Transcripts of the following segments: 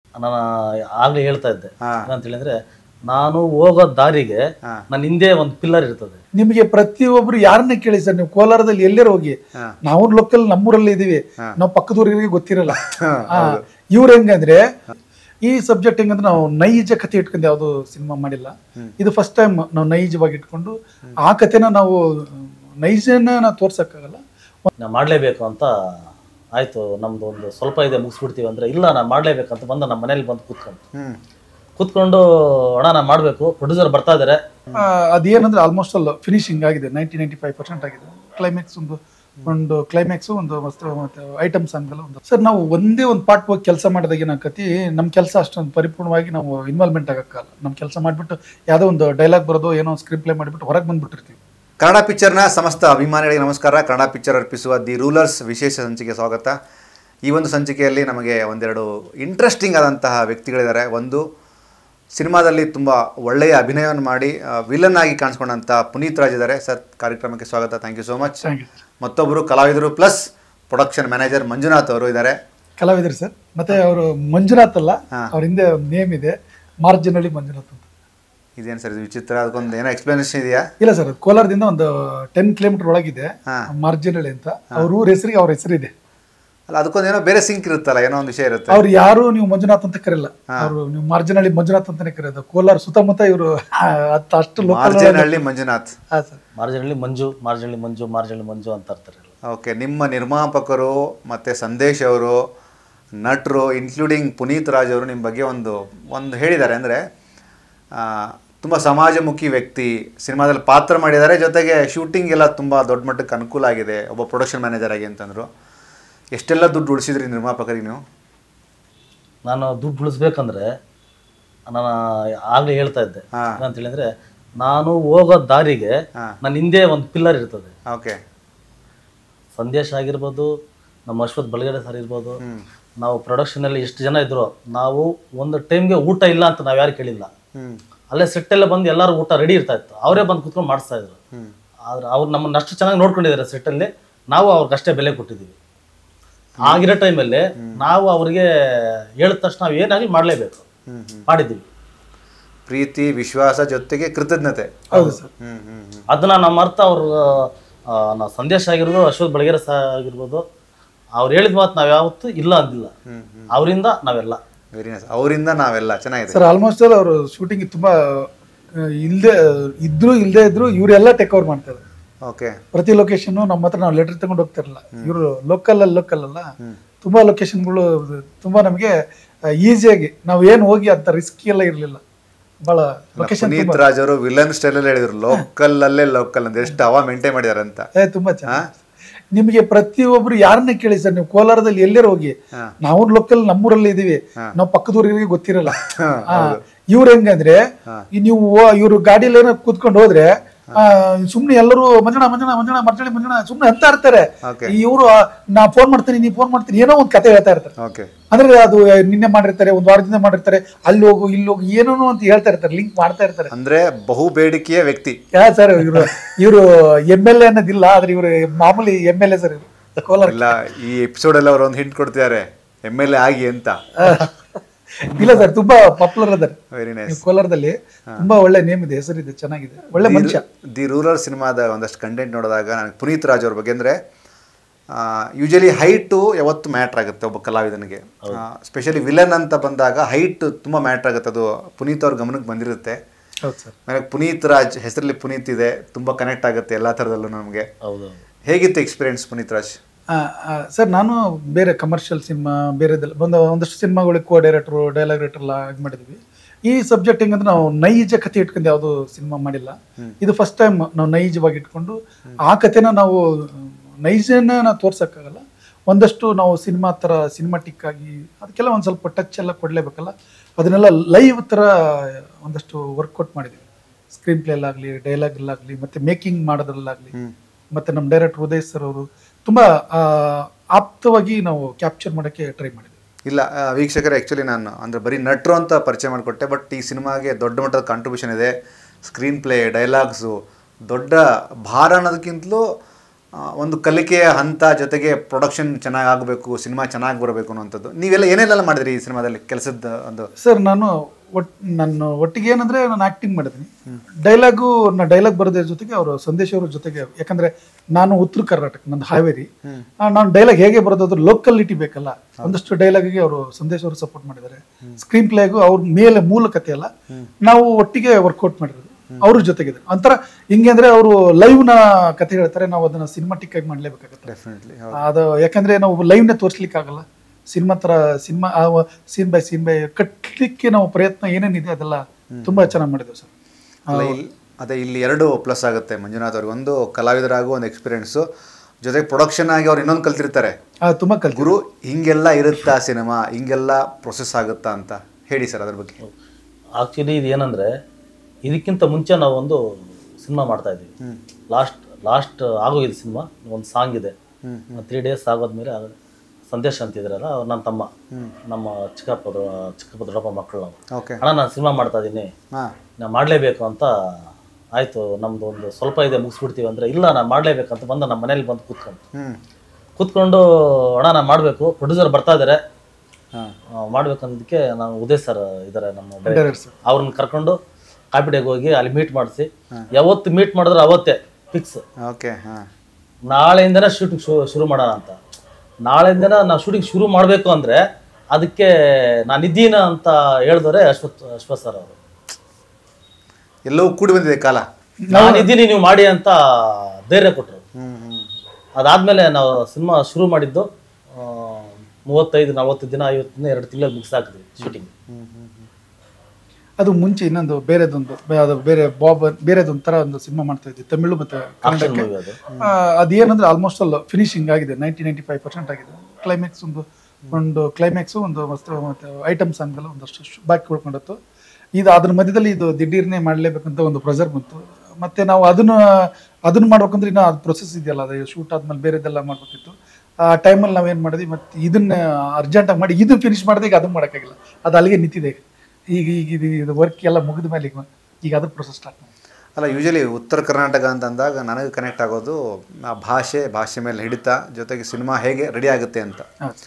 ನಾನು ಆಗ್ಲೇ ಹೇಳ್ತಾ ಇದ್ದೆ ಹಾ. ಏನಂತ ಹೇಳಿದ್ರೆ ನಾನು ಹೋಗೋ ದಾರಿಗೆ ಹಾ. ನನ್ನ ಹಿಂದೆ ಒಂದು ಪಿಲ್ಲರ್ ಇರ್ತದೆ ನಿಮಗೆ ಪ್ರತಿಯೊಬ್ರು ಯಾರನ್ನ ಕೇಳಿ ಸರ್ ನೀವು ಕೋಲಾರದಲ್ಲಿ ಎಲ್ಲೇ ಹೋಗಿ ಹಾ. ನಾವು ಲೋಕಲ್ ನಮ್ಮೂರಲ್ಲಿ ಇದೀವಿ ನಾವು ಪಕ್ಕದೂರಿಗೆ ಗೊತ್ತಿರಲ್ಲ ಇವ್ರು ಹೆಂಗಂದ್ರೆ ಈ ಸಬ್ಜೆಕ್ಟ್ ಹೆಂಗಂದ್ರೆ ನಾವು ನೈಜ ಕಥೆ ಇಟ್ಕೊಂಡು ಯಾವುದು ಸಿನಿಮಾ ಮಾಡಿಲ್ಲ ಇದು ಫಸ್ಟ್ ಟೈಮ್ ನಾವು ನೈಜವಾಗಿ ಇಟ್ಕೊಂಡು ಆ ಕಥೆನ ನಾವು ನೈಜನ ನಾವು ತೋರ್ಸಕ್ಕಾಗಲ್ಲ ನಾವು ಮಾಡಲೇಬೇಕು ಅಂತ ಆಯ್ತು ನಮ್ದು ಒಂದು ಸ್ವಲ್ಪ ಇದೆ ಮುಗಿಸ್ಬಿಡ್ತೀವಿ ಅಂದ್ರೆ ಇಲ್ಲ ನಾನು ಮಾಡಲೇಬೇಕಂತ ಬಂದು ನಮ್ಮ ಮನೇಲಿ ಬಂದು ಕೂತ್ಕೊಂಡು ಹ್ಮ್ ಕೂತ್ಕೊಂಡು ಅಣ್ಣ ನಾನು ಮಾಡಬೇಕು ಪ್ರೊಡ್ಯೂಸರ್ ಬರ್ತಾ ಇದ್ದಾರೆ ಆ, ಅದೇನಂದ್ರೆ ಆಲ್ಮೋಸ್ಟ್ ಅಲ್ಲ ಫಿನಿಶಿಂಗ್ ಆಗಿದೆ ನೈಂಟಿ ನೈಂಟಿ ಫೈವ್ ಪರ್ಸೆಂಟ್ ಆಗಿದೆ ಕ್ಲೈಮ್ಯಾಕ್ಸ್ ಒಂದು ಒಂದು ಕ್ಲೈಮ್ಯಾಕ್ಸ್ ಒಂದು ಮಸ್ತ್ ಮತ್ತೆ ಐಟಮ್ ಸಾಂಗ್ ಎಲ್ಲ ಒಂದು ಸರ್ ನಾವು ಒಂದೇ ಒಂದು ಪಾರ್ಟ್ ಹೋಗಿ ಕೆಲಸ ಮಾಡಿದಾಗ ಏನಾಗತಿ ನಮ್ಮ ಕೆಲಸ ಅಷ್ಟೊಂದು ಪರಿಪೂರ್ಣವಾಗಿ ನಾವು ಇನ್ವಾಲ್ವ್ಮೆಂಟ್ ಆಗಕ್ಕಲ್ಲ ನಮ್ಮ ಕೆಲಸ ಮಾಡಿಬಿಟ್ಟು ಯಾವುದೋ ಒಂದು ಡೈಲಾಗ್ ಬರೋದು ಏನೋ ಸ್ಕ್ರೀನ್ ಪ್ಲೇ ಮಾಡಿಬಿಟ್ಟು ಹೊರಗೆ ಬಂದ್ಬಿಟ್ಟಿರ್ತೀವಿ ಕನ್ನಡ ಪಿಕ್ಚರ್ನ ಸಮಸ್ತ ಅಭಿಮಾನಿಗಳಿಗೆ ನಮಸ್ಕಾರ ಕನ್ನಡ ಪಿಕ್ಚರ್ ಅರ್ಪಿಸುವ ದಿ ರೂಲರ್ಸ್ ವಿಶೇಷ ಸಂಚಿಕೆ ಸ್ವಾಗತ ಈ ಒಂದು ಸಂಚಿಕೆಯಲ್ಲಿ ನಮಗೆ ಒಂದೆರಡು ಇಂಟ್ರೆಸ್ಟಿಂಗ್ ಆದಂತಹ ವ್ಯಕ್ತಿಗಳಿದ್ದಾರೆ ಒಂದು ಸಿನಿಮಾದಲ್ಲಿ ತುಂಬ ಒಳ್ಳೆಯ ಅಭಿನಯವನ್ನು ಮಾಡಿ ವಿಲನ್ ಆಗಿ ಕಾಣಿಸ್ಕೊಂಡಂಥ ಪುನೀತ್ ರಾಜ್ ಇದ್ದಾರೆ ಸರ್ ಕಾರ್ಯಕ್ರಮಕ್ಕೆ ಸ್ವಾಗತ thank you so much thank you ಮತ್ತೊಬ್ಬರು ಕಲಾವಿದರು ಪ್ಲಸ್ ಪ್ರೊಡಕ್ಷನ್ ಮ್ಯಾನೇಜರ್ ಮಂಜುನಾಥ್ ಅವರು ಇದ್ದಾರೆ ಕಲಾವಿದರು ಸರ್ ಮತ್ತೆ ಅವರು ಮಂಜುನಾಥ್ ಅಲ್ಲ ಅವ್ರ ಹಿಂದೆ ಒಂದು ನೇಮ್ ಇದೆ ಮಾರ್ಜಿನಳ್ಳಿ ಮಂಜುನಾಥ್ ಅಂತ ಇದೇನು ಸರ್ ಇದು ವಿಚಿತ್ರ ಅದಕ್ಕೊಂದು ಏನೋ ಎಕ್ಸ್ಪ್ಲನೇಷನ್ ಇದೆಯಾ ಇಲ್ಲ ಸರ್ ಕೋಲಾರದಿಂದ ಒಂದು ಟೆನ್ ಕಿಲೋಮೀಟರ್ ಒಳಗಿದೆ ಹಾ. ಮಾರ್ಜಿನಳ್ಳಿ ಅಂತ ಅವ್ರ ಊರ ಹೆಸರಿಗೆ ಅವ್ರ ಹೆಸರಿದೆ ಅಲ್ಲ ಅದಕ್ಕೊಂದು ಏನೋ ಬೇರೆ ಸಿಂಕ್ ಇರುತ್ತಲ್ಲ ಏನೋ ಒಂದು ವಿಷಯ ಇರುತ್ತೆ ಅವ್ರು ಯಾರು ನೀವು ಮಂಜುನಾಥ್ ಅಂತ ಕರೆಯಲ್ಲ ಅವರು ನೀವು ಮಾರ್ಜಿನಳ್ಳಿ ಮಂಜುನಾಥ್ ಅಂತಾನೆ ಕರೆಯೋದು ಕೋಲಾರ ಸುತ್ತಮುತ್ತ ಇವರು ಅಷ್ಟು ಲೋಕಲ್ ಮಾರ್ಜೇನಹಳ್ಳಿ ಮಂಜುನಾಥ್ ಹಾ ಸರ್ ಮಾರ್ಜಿನಳ್ಳಿ ಮಂಜು ಮಾರ್ಜಿನಳ್ಳಿ ಮಂಜು ಮಾರ್ಜಿನಳ್ಳಿ ಮಂಜು ಅಂತ ಇರ್ತಾರೆ ಎಲ್ಲ. ಓಕೆ ನಿಮ್ಮ ನಿರ್ಮಾಪಕರು ಮತ್ತು ಸಂದೇಶ್ ಅವರು ನಟರು ಇನ್ಕ್ಲೂಡಿಂಗ್ ಪುನೀತ್ ರಾಜ್ ಅವರು ನಿಮ್ಮ ಬಗ್ಗೆ ಒಂದು ಒಂದು ಹೇಳಿದ್ದಾರೆ ಅಂದರೆ ತುಂಬ ಸಮಾಜಮುಖಿ ವ್ಯಕ್ತಿ ಸಿನಿಮಾದಲ್ಲಿ ಪಾತ್ರ ಮಾಡಿದ್ದಾರೆ ಜೊತೆಗೆ ಶೂಟಿಂಗ್ ಎಲ್ಲ ತುಂಬ ದೊಡ್ಡ ಮಟ್ಟಕ್ಕೆ ಅನುಕೂಲ ಆಗಿದೆ ಒಬ್ಬ ಪ್ರೊಡಕ್ಷನ್ ಮ್ಯಾನೇಜರ್ ಆಗಿ ಅಂತಂದರು ಎಷ್ಟೆಲ್ಲ ದುಡ್ಡು ಉಳಿಸಿದ್ರಿ ನಿರ್ಮಾಪಕರಿಗೆ ನೀವು ನಾನು ದುಡ್ಡು ಉಳಿಸ್ಬೇಕಂದ್ರೆ ನಾನು ಆಗ್ಲೇ ಹೇಳ್ತಾ ಇದ್ದೆ ಹಾ. ಏನಂತ ಹೇಳಿದ್ರೆ ನಾನು ಹೋಗೋ ದಾರಿಗೆ ಹಾ. ನನ್ನ ಹಿಂದೆ ಒಂದು ಪಿಲ್ಲರ್ ಇರ್ತದೆ ಓಕೆ ಸಂದೇಶ ಆಗಿರ್ಬೋದು ನಮ್ಮ ಅಶ್ವಥ್ ಬಲಗಡೆ ಸರ್ ಇರ್ಬೋದು ನಾವು ಪ್ರೊಡಕ್ಷನಲ್ಲಿ ಎಷ್ಟು ಜನ ಇದ್ರು ನಾವು ಒಂದು ಟೈಮ್ಗೆ ಊಟ ಇಲ್ಲ ಅಂತ ನಾವು ಯಾರು ಕೇಳಿಲ್ಲ ಹ್ಞೂ ಅಲ್ಲೇ ಸೆಟ್ಟೆಲ್ಲ ಬಂದು ಎಲ್ಲರೂ ಊಟ ರೆಡಿ ಇರ್ತಾ ಇತ್ತು ಅವರೇ ಬಂದು ಕುತ್ಕೊಂಡು ಮಾಡಿಸ್ತಾ ಇದ್ರು ಆದ್ರೆ ಅವ್ರು ನಮ್ಮನ್ನ ಅಷ್ಟು ಚೆನ್ನಾಗಿ ನೋಡ್ಕೊಂಡಿದ್ದಾರೆ ಸೆಟ್ಟಲ್ಲಿ ನಾವು ಅವ್ರಿಗೆ ಅಷ್ಟೇ ಬೆಲೆ ಕೊಟ್ಟಿದ್ದೀವಿ ಆಗಿರೋ ಟೈಮಲ್ಲಿ ನಾವು ಅವ್ರಿಗೆ ಹೇಳಿದ ತಕ್ಷಣ ನಾವು ಏನಾಗಲಿ ಮಾಡಲೇಬೇಕು ಮಾಡಿದ್ದೀವಿ ಪ್ರೀತಿ ವಿಶ್ವಾಸ ಜೊತೆಗೆ ಕೃತಜ್ಞತೆ ಹೌದು ಸರ್ ಹ್ಞೂ ಹ್ಞೂ ಹ್ಞೂ ಅದನ್ನ ನಮ್ಮ ಅರ್ಥ ಅವ್ರ ಆ, ನಾವು ಸಂದೇಶ ಆಗಿರ್ಬೋದು ಅಶ್ವಥ್ ಬೆಳಗೆರೆ ಸಹ ಆಗಿರ್ಬೋದು ಅವ್ರು ಹೇಳಿದ ಮಾತು ನಾವು ಯಾವತ್ತೂ ಇಲ್ಲ ಅಂದಿಲ್ಲ ಅವರಿಂದ ನಾವೆಲ್ಲ ವೆರಿ ನೈಸ್ ಅವರಿಂದ ನಾವೆಲ್ಲ ಚೆನ್ನಾಗಿದೆ ಸರ್ ಆಲ್ಮೋಸ್ಟ್ ಆಲ್ ಅವರು ಶೂಟಿಂಗ್ ತುಂಬಾ ಆ, ಇಲ್ದೆ ಇದ್ರು ಇಲ್ದೇ ಇದ್ರು ಇವರೆಲ್ಲ ಟೇಕ್ ಓವರ್ ಮಾಡ್ತಾರೆ ಓಕೆ ಪ್ರತಿ ಲೊಕೇಶನ್ ನಮ್ಮ ಹತ್ರ ನಾವು ಲೆಟರ್ ತಗೊಂಡು ಹೋಗ್ತಿರಲ್ಲ ಇವರು ಲೋಕಲ್ ಅಲ್ಲಿ ಲೋಕಲ್ ಅಲ್ಲ ತುಂಬಾ ಲೊಕೇಶನ್ಗಳು ತುಂಬಾ ನಮಗೆ ಈಸಿಯಾಗಿ ನಾವು ಏನು ಹೋಗಿ ಅಂತ ರಿಸ್ಕ್ ಎಲ್ಲ ಇರಲಿಲ್ಲ ಬಹಳ ಲೊಕೇಶನ್ ಪುನೀತ್ ರಾಜ್ ಅವರು ವಿಲನ್ ಸ್ಟೈಲ್ ಅಲ್ಲಿ ಹೇಳಿದ್ರು ಲೋಕಲ್ ಅಲ್ಲೇ ಲೋಕಲ್ ಅಂತ ಎಷ್ಟು ಹವಾ ಮೇಂಟೈನ್ ಮಾಡಿದಾರೆ ಅಂತ ಏ ತುಂಬಾ ಚೆನ್ನಾಗಿ ನಿಮಗೆ ಪ್ರತಿಯೊಬ್ರು ಯಾರನ್ನ ಕೇಳಿ ಸರ್ ನೀವು ಕೋಲಾರದಲ್ಲಿ ಎಲ್ಲೇ ಹೋಗಿ ನಾವು ಲೋಕಲ್ ನಮ್ಮೂರಲ್ಲಿ ಇದೀವಿ ನಾವು ಪಕ್ಕದೂರಿಗೆ ಗೊತ್ತಿರಲ್ಲ ಇವ್ರು ಹೆಂಗಂದ್ರೆ ಈ ನೀವು ಇವ್ರು ಗಾಡಿಯಲ್ಲಿ ಏನೋ ಕೂತ್ಕೊಂಡು ಹೋದ್ರೆ ಆ, ಸುಮ್ನೆ ಎಲ್ಲರೂ ಮಂಜಣ ಮಂಜಣ ಮಂಜಣ ಮರ್ಜಳಿ ಮಂಜಣ ಸುಮ್ನೆ ಅಂತ ಇರ್ತಾರೆ Okay. ಇವರು ನಾ ಫೋನ್ ಮಾಡ್ತೀನಿ ನೀ ಫೋನ್ ಮಾಡ್ತೀನಿ ಏನೋ ಒಂದು ಕತೆ ಹೇಳ್ತಾ ಇರ್ತಾರೆ ಓಕೆ ಅಂದ್ರೆ ಅದು ನಿನ್ನೆ ಮಾಡಿರ್ತಾರೆ ಒಂದು ವಾರದಿಂದ ಮಾಡಿರ್ತಾರೆ ಅಲ್ಲಿ ಹೋಗು ಇಲ್ಲಿ ಹೋಗು ಏನೇನೋ ಅಂತ ಹೇಳ್ತಾ ಇರ್ತಾರೆ ಲಿಂಕ್ ಮಾಡ್ತಾ ಇರ್ತಾರೆ ಅಂದ್ರೆ ಬಹು ಬೇಡಿಕೆಯ ವ್ಯಕ್ತಿ ಯಾ ಸರ್ ಇವರು ಇವರು ಎಮ್ ಎಲ್ ಎ ಅನ್ನೋದಿಲ್ಲ ಆದ್ರೆ ಇವರು ಮಾಮೂಲಿ ಎಮ್ ಎಲ್ ಎ ಸರ್ ಇವರು ಕೋಲಾರ ಇಲ್ಲ ಈ ಎಪಿಸೋಡ್ ಅಲ್ಲಿ ಅವ್ರು ಒಂದು ಹಿಂಟ್ ಕೊಡ್ತಿದ್ದಾರೆ ಎಮ್ ಎಲ್ ಎ ಆಗಿ ಅಂತ ಇಲ್ಲ ಸರ್ ತುಂಬಾ ಪಾಪ್ಯುಲರ್ ಅದಾರೆ ವೆರಿ ನೈಸ್ ನೀವು ಕೋಲಾರದಲ್ಲಿ ತುಂಬಾ ಒಳ್ಳೆ ನೇಮ್ ಇದೆ ಹೆಸರಿದೆ ಚೆನ್ನಾಗಿದೆ ಒಳ್ಳೆ ಮನುಷ್ಯ ದಿ ರೂರಲ್ ಸಿನಿಮಾದ ಒಂದಷ್ಟು ಕಂಟೆಂಟ್ ನೋಡಿದಾಗ ನನಗೆ ಪುನೀತ್ ರಾಜ್ ಅವ್ರ ಬಗ್ಗೆ ಅಂದರೆ ಯೂಶಲಿ ಹೈಟು ಯಾವತ್ತು ಮ್ಯಾಟ್ರ್ ಆಗುತ್ತೆ ಒಬ್ಬ ಕಲಾವಿದನಿಗೆ ಸ್ಪೆಷಲಿ ವಿಲನ್ ಅಂತ ಬಂದಾಗ ಹೈಟ್ ತುಂಬ ಮ್ಯಾಟ್ರ್ ಆಗುತ್ತೆ ಅದು ಪುನೀತ್ ಅವ್ರ ಗಮನಕ್ಕೆ ಬಂದಿರುತ್ತೆ ಹೌದು ಸರ್ ನನಗೆ ಪುನೀತ್ ರಾಜ್ ಹೆಸರಲ್ಲಿ ಪುನೀತ್ ಇದೆ ತುಂಬ ಕನೆಕ್ಟ್ ಆಗುತ್ತೆ ಎಲ್ಲ ಥರದಲ್ಲೂ ನಮಗೆ ಹೌದು ಹೇಗಿತ್ತು ಎಕ್ಸ್ಪೀರಿಯನ್ಸ್ ಪುನೀತ್ ರಾಜ್ ಸರ್ ನಾನು ಬೇರೆ ಕಮರ್ಷಿಯಲ್ ಸಿನಿಮಾ ಬೇರೆದೆಲ್ಲ ಒಂದು ಒಂದಷ್ಟು ಸಿನಿಮಾಗಳಿಗೆ ಕೋ ಡೈರೆಕ್ಟ್ರು ಡೈಲಾಗ್ ರೈಟರ್ ಎಲ್ಲ ಇದು ಮಾಡಿದ್ವಿ ಈ ಸಬ್ಜೆಕ್ಟ್ ಹೆಂಗಂದ್ರೆ ನಾವು ನೈಜ ಕಥೆ ಇಟ್ಕೊಂಡು ಯಾವುದು ಸಿನಿಮಾ ಮಾಡಿಲ್ಲ ಇದು ಫಸ್ಟ್ ಟೈಮ್ ನಾವು ನೈಜವಾಗಿ ಇಟ್ಕೊಂಡು ಆ ಕಥೆನ ನಾವು ನೈಜನ ನಾವು ತೋರ್ಸಕ್ಕಾಗಲ್ಲ ಒಂದಷ್ಟು ನಾವು ಸಿನಿಮಾ ಥರ ಸಿನಿಮಾಟಿಕ್ ಆಗಿ ಅದಕ್ಕೆಲ್ಲ ಒಂದು ಸ್ವಲ್ಪ ಟಚ್ ಎಲ್ಲ ಕೊಡಲೇಬೇಕಲ್ಲ ಅದನ್ನೆಲ್ಲ ಲೈವ್ ಥರ ಒಂದಷ್ಟು ವರ್ಕೌಟ್ ಮಾಡಿದ್ವಿ ಸ್ಕ್ರೀನ್ ಪ್ಲೇಲಾಗಲಿ ಡೈಲಾಗಲ್ಲಾಗಲಿ ಮತ್ತು ಮೇಕಿಂಗ್ ಮಾಡೋದ್ರಲ್ಲಾಗಲಿ ಮತ್ತು ನಮ್ಮ ಡೈರೆಕ್ಟರ್ ಉದಯ್ ಸರ್ ಅವರು ತುಂಬ ಆಪ್ತವಾಗಿ ನಾವು ಕ್ಯಾಪ್ಚರ್ ಮಾಡೋಕ್ಕೆ ಟ್ರೈ ಮಾಡಿದ್ವಿ ಇಲ್ಲ ಆ, ವೀಕ್ಷಕರೇ ಆ್ಯಕ್ಚುಲಿ ನಾನು ಅಂದರೆ ಬರೀ ನಟರು ಅಂತ ಪರಿಚಯ ಮಾಡಿಕೊಟ್ಟೆ ಬಟ್ ಈ ಸಿನಿಮಾಗೆ ದೊಡ್ಡ ಮಟ್ಟದ ಕಾಂಟ್ರಿಬ್ಯೂಷನ್ ಇದೆ ಸ್ಕ್ರೀನ್ ಪ್ಲೇ ಡೈಲಾಗ್ಸು ದೊಡ್ಡ ಭಾರ ಅನ್ನೋದಕ್ಕಿಂತಲೂ ಆ, ಒಂದು ಕಲಿಕೆಯ ಹಂತ ಜೊತೆಗೆ ಪ್ರೊಡಕ್ಷನ್ ಚೆನ್ನಾಗಿ ಆಗಬೇಕು ಸಿನಿಮಾ ಚೆನ್ನಾಗಿ ಬರಬೇಕು ಅನ್ನೋಂಥದ್ದು ನೀವೆಲ್ಲ ಏನೆಲ್ಲ ಮಾಡಿದ್ರಿ ಈ ಸಿನಿಮಾದಲ್ಲಿ ಕೆಲಸದ ಒಂದು ಸರ್ ನಾನು ಒಟ್ ನನ್ನ ಒಟ್ಟಿಗೆ ಏನಂದ್ರೆ ನಾನು ಆಕ್ಟಿಂಗ್ ಮಾಡಿದ್ದೀನಿ ಡೈಲಾಗು ನಾ ಡೈಲಾಗ್ ಬರೋದ್ರ ಜೊತೆಗೆ ಅವರು ಸಂದೇಶ್ ಅವ್ರ ಜೊತೆಗೆ ಯಾಕಂದ್ರೆ ನಾನು ಉತ್ತರ ಕರ್ನಾಟಕ ನಂದು ಹಾವೇರಿ ಆ, ನಾನು ಡೈಲಾಗ್ ಹೇಗೆ ಬರೋದು ಅದ್ರ ಲೋಕಲಿಟಿ ಬೇಕಲ್ಲ ಒಂದಷ್ಟು ಡೈಲಾಗಿಗೆ ಅವರು ಸಂದೇಶ್ ಅವರು ಸಪೋರ್ಟ್ ಮಾಡಿದ್ದಾರೆ ಸ್ಕ್ರೀನ್ ಪ್ಲೇಗೂ ಅವ್ರ ಮೇಲೆ ಮೂಲ ಕಥೆ ಅಲ್ಲ ನಾವು ಒಟ್ಟಿಗೆ ವರ್ಕೌಟ್ ಮಾಡಿರೋದು ಅವ್ರ ಜೊತೆಗಿದೆ ಒಂಥರ ಹಿಂಗೆ ಅಂದ್ರೆ ಅವರು ಲೈವ್ ನ ಕಥೆ ಹೇಳ್ತಾರೆ ನಾವು ಅದನ್ನ ಸಿನಿಮಾಟಿಕ್ ಆಗಿ ಮಾಡ್ಲೇಬೇಕಾಗತ್ತೆ ಡೆಫಿನೆಟ್ಲಿ ಅದು ಯಾಕಂದ್ರೆ ನಾವು ಲೈವ್ನೇ ತೋರಿಸ್ಲಿಕ್ಕೆ ಆಗಲ್ಲ ಸಿನಿಮಾ ತರ cinema scene by scene by ಕಟ್ಟಲಿಕ್ಕೆ ನಾವು ಪ್ರಯತ್ನ ಏನೇನಿದೆ ಅದೆಲ್ಲ ತುಂಬಾ ಚೆನ್ನಾಗಿ ಮಾಡಿದ್ವಿ ಸರ್ ಅಲ್ಲ ಇಲ್ಲಿ ಅದೇ ಇಲ್ಲಿ ಎರಡು ಪ್ಲಸ್ ಆಗುತ್ತೆ ಮಂಜುನಾಥ್ ಅವ್ರಿಗೆ ಒಂದು ಕಲಾವಿದರಾಗೂ ಒಂದು ಎಕ್ಸ್ಪೀರಿಯೆನ್ಸು ಜೊತೆಗೆ ಪ್ರೊಡಕ್ಷನ್ ಆಗಿ ಅವ್ರು ಇನ್ನೊಂದು ಕಲ್ತಿರ್ತಾರೆ ಆ, ತುಂಬಾ ಕಲ್ತು ಗುರು ಹಿಂಗೆಲ್ಲ ಇರುತ್ತಾ ಸಿನಿಮಾ ಹಿಂಗೆಲ್ಲ ಪ್ರೊಸೆಸ್ ಆಗುತ್ತಾ ಅಂತ ಹೇಳಿ ಸರ್ ಅದ್ರ ಬಗ್ಗೆ ಆ್ಯಕ್ಚುಲಿ ಇದು ಏನಂದರೆ ಇದಕ್ಕಿಂತ ಮುಂಚೆ ನಾವು ಒಂದು ಸಿನಿಮಾ ಮಾಡ್ತಾ ಇದ್ದೀವಿ ಲಾಸ್ಟ್ ಲಾಸ್ಟ್ ಆಗೋಗಿದೆ ಸಿನಿಮಾ ಒಂದು ಸಾಂಗ್ ಇದೆ ತ್ರೀ ಡೇಸ್ ಆಗೋದ್ಮೇಲೆ ಅದು ಸಂದೇಶ ಅಂತ ಇದ್ರಲ್ಲ ಅವ್ರು ನನ್ನ ತಮ್ಮ ನಮ್ಮ ಚಿಕ್ಕಪ್ಪ ದೊ- ಚಿಕ್ಕಪ್ಪ ದೊಡ್ಡಪ್ಪ ಮಕ್ಕಳು ನಾವು ಓಕೆ ಅಣ್ಣ ನಾನು ಸಿನಿಮಾ ಮಾಡ್ತಾ ಇದ್ದೀನಿ ಹಾಂ ನಾನು ಮಾಡಲೇಬೇಕು ಅಂತ ಆಯಿತು ನಮ್ಮದು ಒಂದು ಸ್ವಲ್ಪ ಇದೆ ಮುಗಿಸ್ಬಿಡ್ತೀವಿ ಅಂದರೆ ಇಲ್ಲ ನಾನು ಮಾಡಲೇಬೇಕಂತ ಬಂದು ನಮ್ಮ ಮನೇಲಿ ಬಂದು ಕೂತ್ಕೊಂಡು ಹ್ಞೂ ಕೂತ್ಕೊಂಡು ಅಣ್ಣ ನಾನು ಮಾಡಬೇಕು ಪ್ರೊಡ್ಯೂಸರ್ ಬರ್ತಾ ಇದ್ದಾರೆ ಹಾಂ ಮಾಡ್ಬೇಕನ್ನೋದಕ್ಕೆ ನಾವು ಉದಯ್ ಸರ್ ಇದ್ದಾರೆ ನಮ್ಮ director. Director sir. ಅವ್ರನ್ನ ಕರ್ಕೊಂಡು ಕಾಪಿಡೆಗೆ ಹೋಗಿ ಅಲ್ಲಿ ಮೀಟ್ ಮಾಡಿಸಿ ಯಾವತ್ತು ಮೀಟ್ ಮಾಡಿದ್ರೆ ಅವತ್ತೇ ಫಿಕ್ಸ್ ಓಕೆ ಹಾಂ ನಾಳೆಯಿಂದನೇ ಶೂಟಿಂಗ್ ಶು ಶುರು ಮಾಡೋಣ ಅಂತ ನಾಳೆಯಿಂದನೇ ನಾವು ಶೂಟಿಂಗ್ ಶುರು ಮಾಡಬೇಕು ಅಂದರೆ ಅದಕ್ಕೆ ನಾನು ಇದ್ದೀನ ಅಂತ ಹೇಳಿದವರೇ ಅಶ್ವಥ್ ಅಶ್ವಥ್ ಸರ್ ಅವರು ಎಲ್ಲವೂ ಕೂಡಿ ಬಂದಿದೆ ಕಾಲ ನಾನು ಇದ್ದೀನಿ ನೀವು ಮಾಡಿ ಅಂತ ಧೈರ್ಯ ಕೊಟ್ಟರು ಹ್ಞೂ ಹ್ಞೂ ಅದಾದಮೇಲೆ ನಾವು ಸಿನಿಮಾ ಶುರು ಮಾಡಿದ್ದು ಆ, ಮೂವತ್ತೈದು ನಲವತ್ತು ದಿನ ಐವತ್ತು ದಿನ ಎರಡು ತಿಂಗಳಲ್ಲಿ ಮುಗಿಸ್ ಹಾಕಿದ್ವಿ ಶೂಟಿಂಗ್ ಅದು ಮುಂಚೆ ಇನ್ನೊಂದು ಬೇರೆದೊಂದು ಬೇ- ಅದು ಬೇರೆ ಬಾಬ್ ಬೇರೆದೊಂದು ತರ ಒಂದು ಸಿನಿಮಾ ಮಾಡ್ತಾ ಇದ್ವಿ ತಮಿಳು ಮತ್ತೆ ಆಕ್ಷನ್ ಕನ್ನಡಕ್ಕೆ ಮೂವಿ ಅದು ಆ, ಅದೇನಂದ್ರೆ ಆಲ್ಮೋಸ್ಟ್ ಅಲ್ಲ ಫಿನಿಶಿಂಗ್ ಆಗಿದೆ ನೈಂಟಿ ನೈಂಟಿ ಫೈವ್ ಪರ್ಸೆಂಟ್ ಆಗಿದೆ ಕ್ಲೈಮ್ಯಾಕ್ಸ್ ಒಂದು ಒಂದು ಕ್ಲೈಮ್ಯಾಕ್ಸು ಒಂದು ಮಸ್ತ್ ಮತ್ತೆ ಐಟಮ್ ಸಾಂಗ್ ಎಲ್ಲ ಒಂದಷ್ಟು ಶ್- ಬಾಕಿ ಉಳ್ಕೊಂಡಿತ್ತು ಇದು ಅದ್ರ ಮಧ್ಯದಲ್ಲಿ ಇದು ದಿಢೀರ್ನೆ ಮಾಡಲೇಬೇಕಂತ ಒಂದು ಪ್ರೆಸರ್ ಬಂತು ಮತ್ತೆ ನಾವು ಅದನ್ನ ಅದನ್ನ ಮಾಡ್ಬೇಕಂದ್ರೆ ಇನ್ನೂ ಅದು ಪ್ರೊಸೆಸ್ ಇದೆಯಲ್ಲ ಅದು ಶೂಟ್ ಆದ್ಮೇಲೆ ಬೇರೆದೆಲ್ಲ ಮಾಡ್ಬೇಕಿತ್ತು ಆ ಟೈಮಲ್ಲಿ ನಾವೇನು ಮಾಡಿದ್ವಿ ಮತ್ತೆ ಇದನ್ನ ಅರ್ಜೆಂಟಾಗಿ ಮಾಡಿ ಇದು ಫಿನಿಶ್ ಮಾಡಿದೆ ಈಗ ಅದನ್ನ ಮಾಡೋಕ್ಕಾಗಿಲ್ಲ ಅದು ಅಲ್ಲಿಗೆ ನಿಂತಿದೆ ಈಗ ಈಗ ಇದು ಇದು ವರ್ಕ್ ಎಲ್ಲ ಮುಗಿದ ಮೇಲೆ ಈಗ ಈಗ ಅದ್ರ ಪ್ರೊಸೆಸ್ ಸ್ಟಾರ್ಟ್ ಮಾಡಿ ಅಲ್ಲ ಯೂಶಲಿ ಉತ್ತರ ಕರ್ನಾಟಕ ಅಂತ ಅಂದಾಗ ನನಗೆ ಕನೆಕ್ಟ್ ಆಗೋದು ಆ ಭಾಷೆ ಭಾಷೆ ಮೇಲೆ ಹಿಡಿತ ಜೊತೆಗೆ ಸಿನಿಮಾ ಹೇಗೆ ರೆಡಿ ಆಗುತ್ತೆ ಅಂತ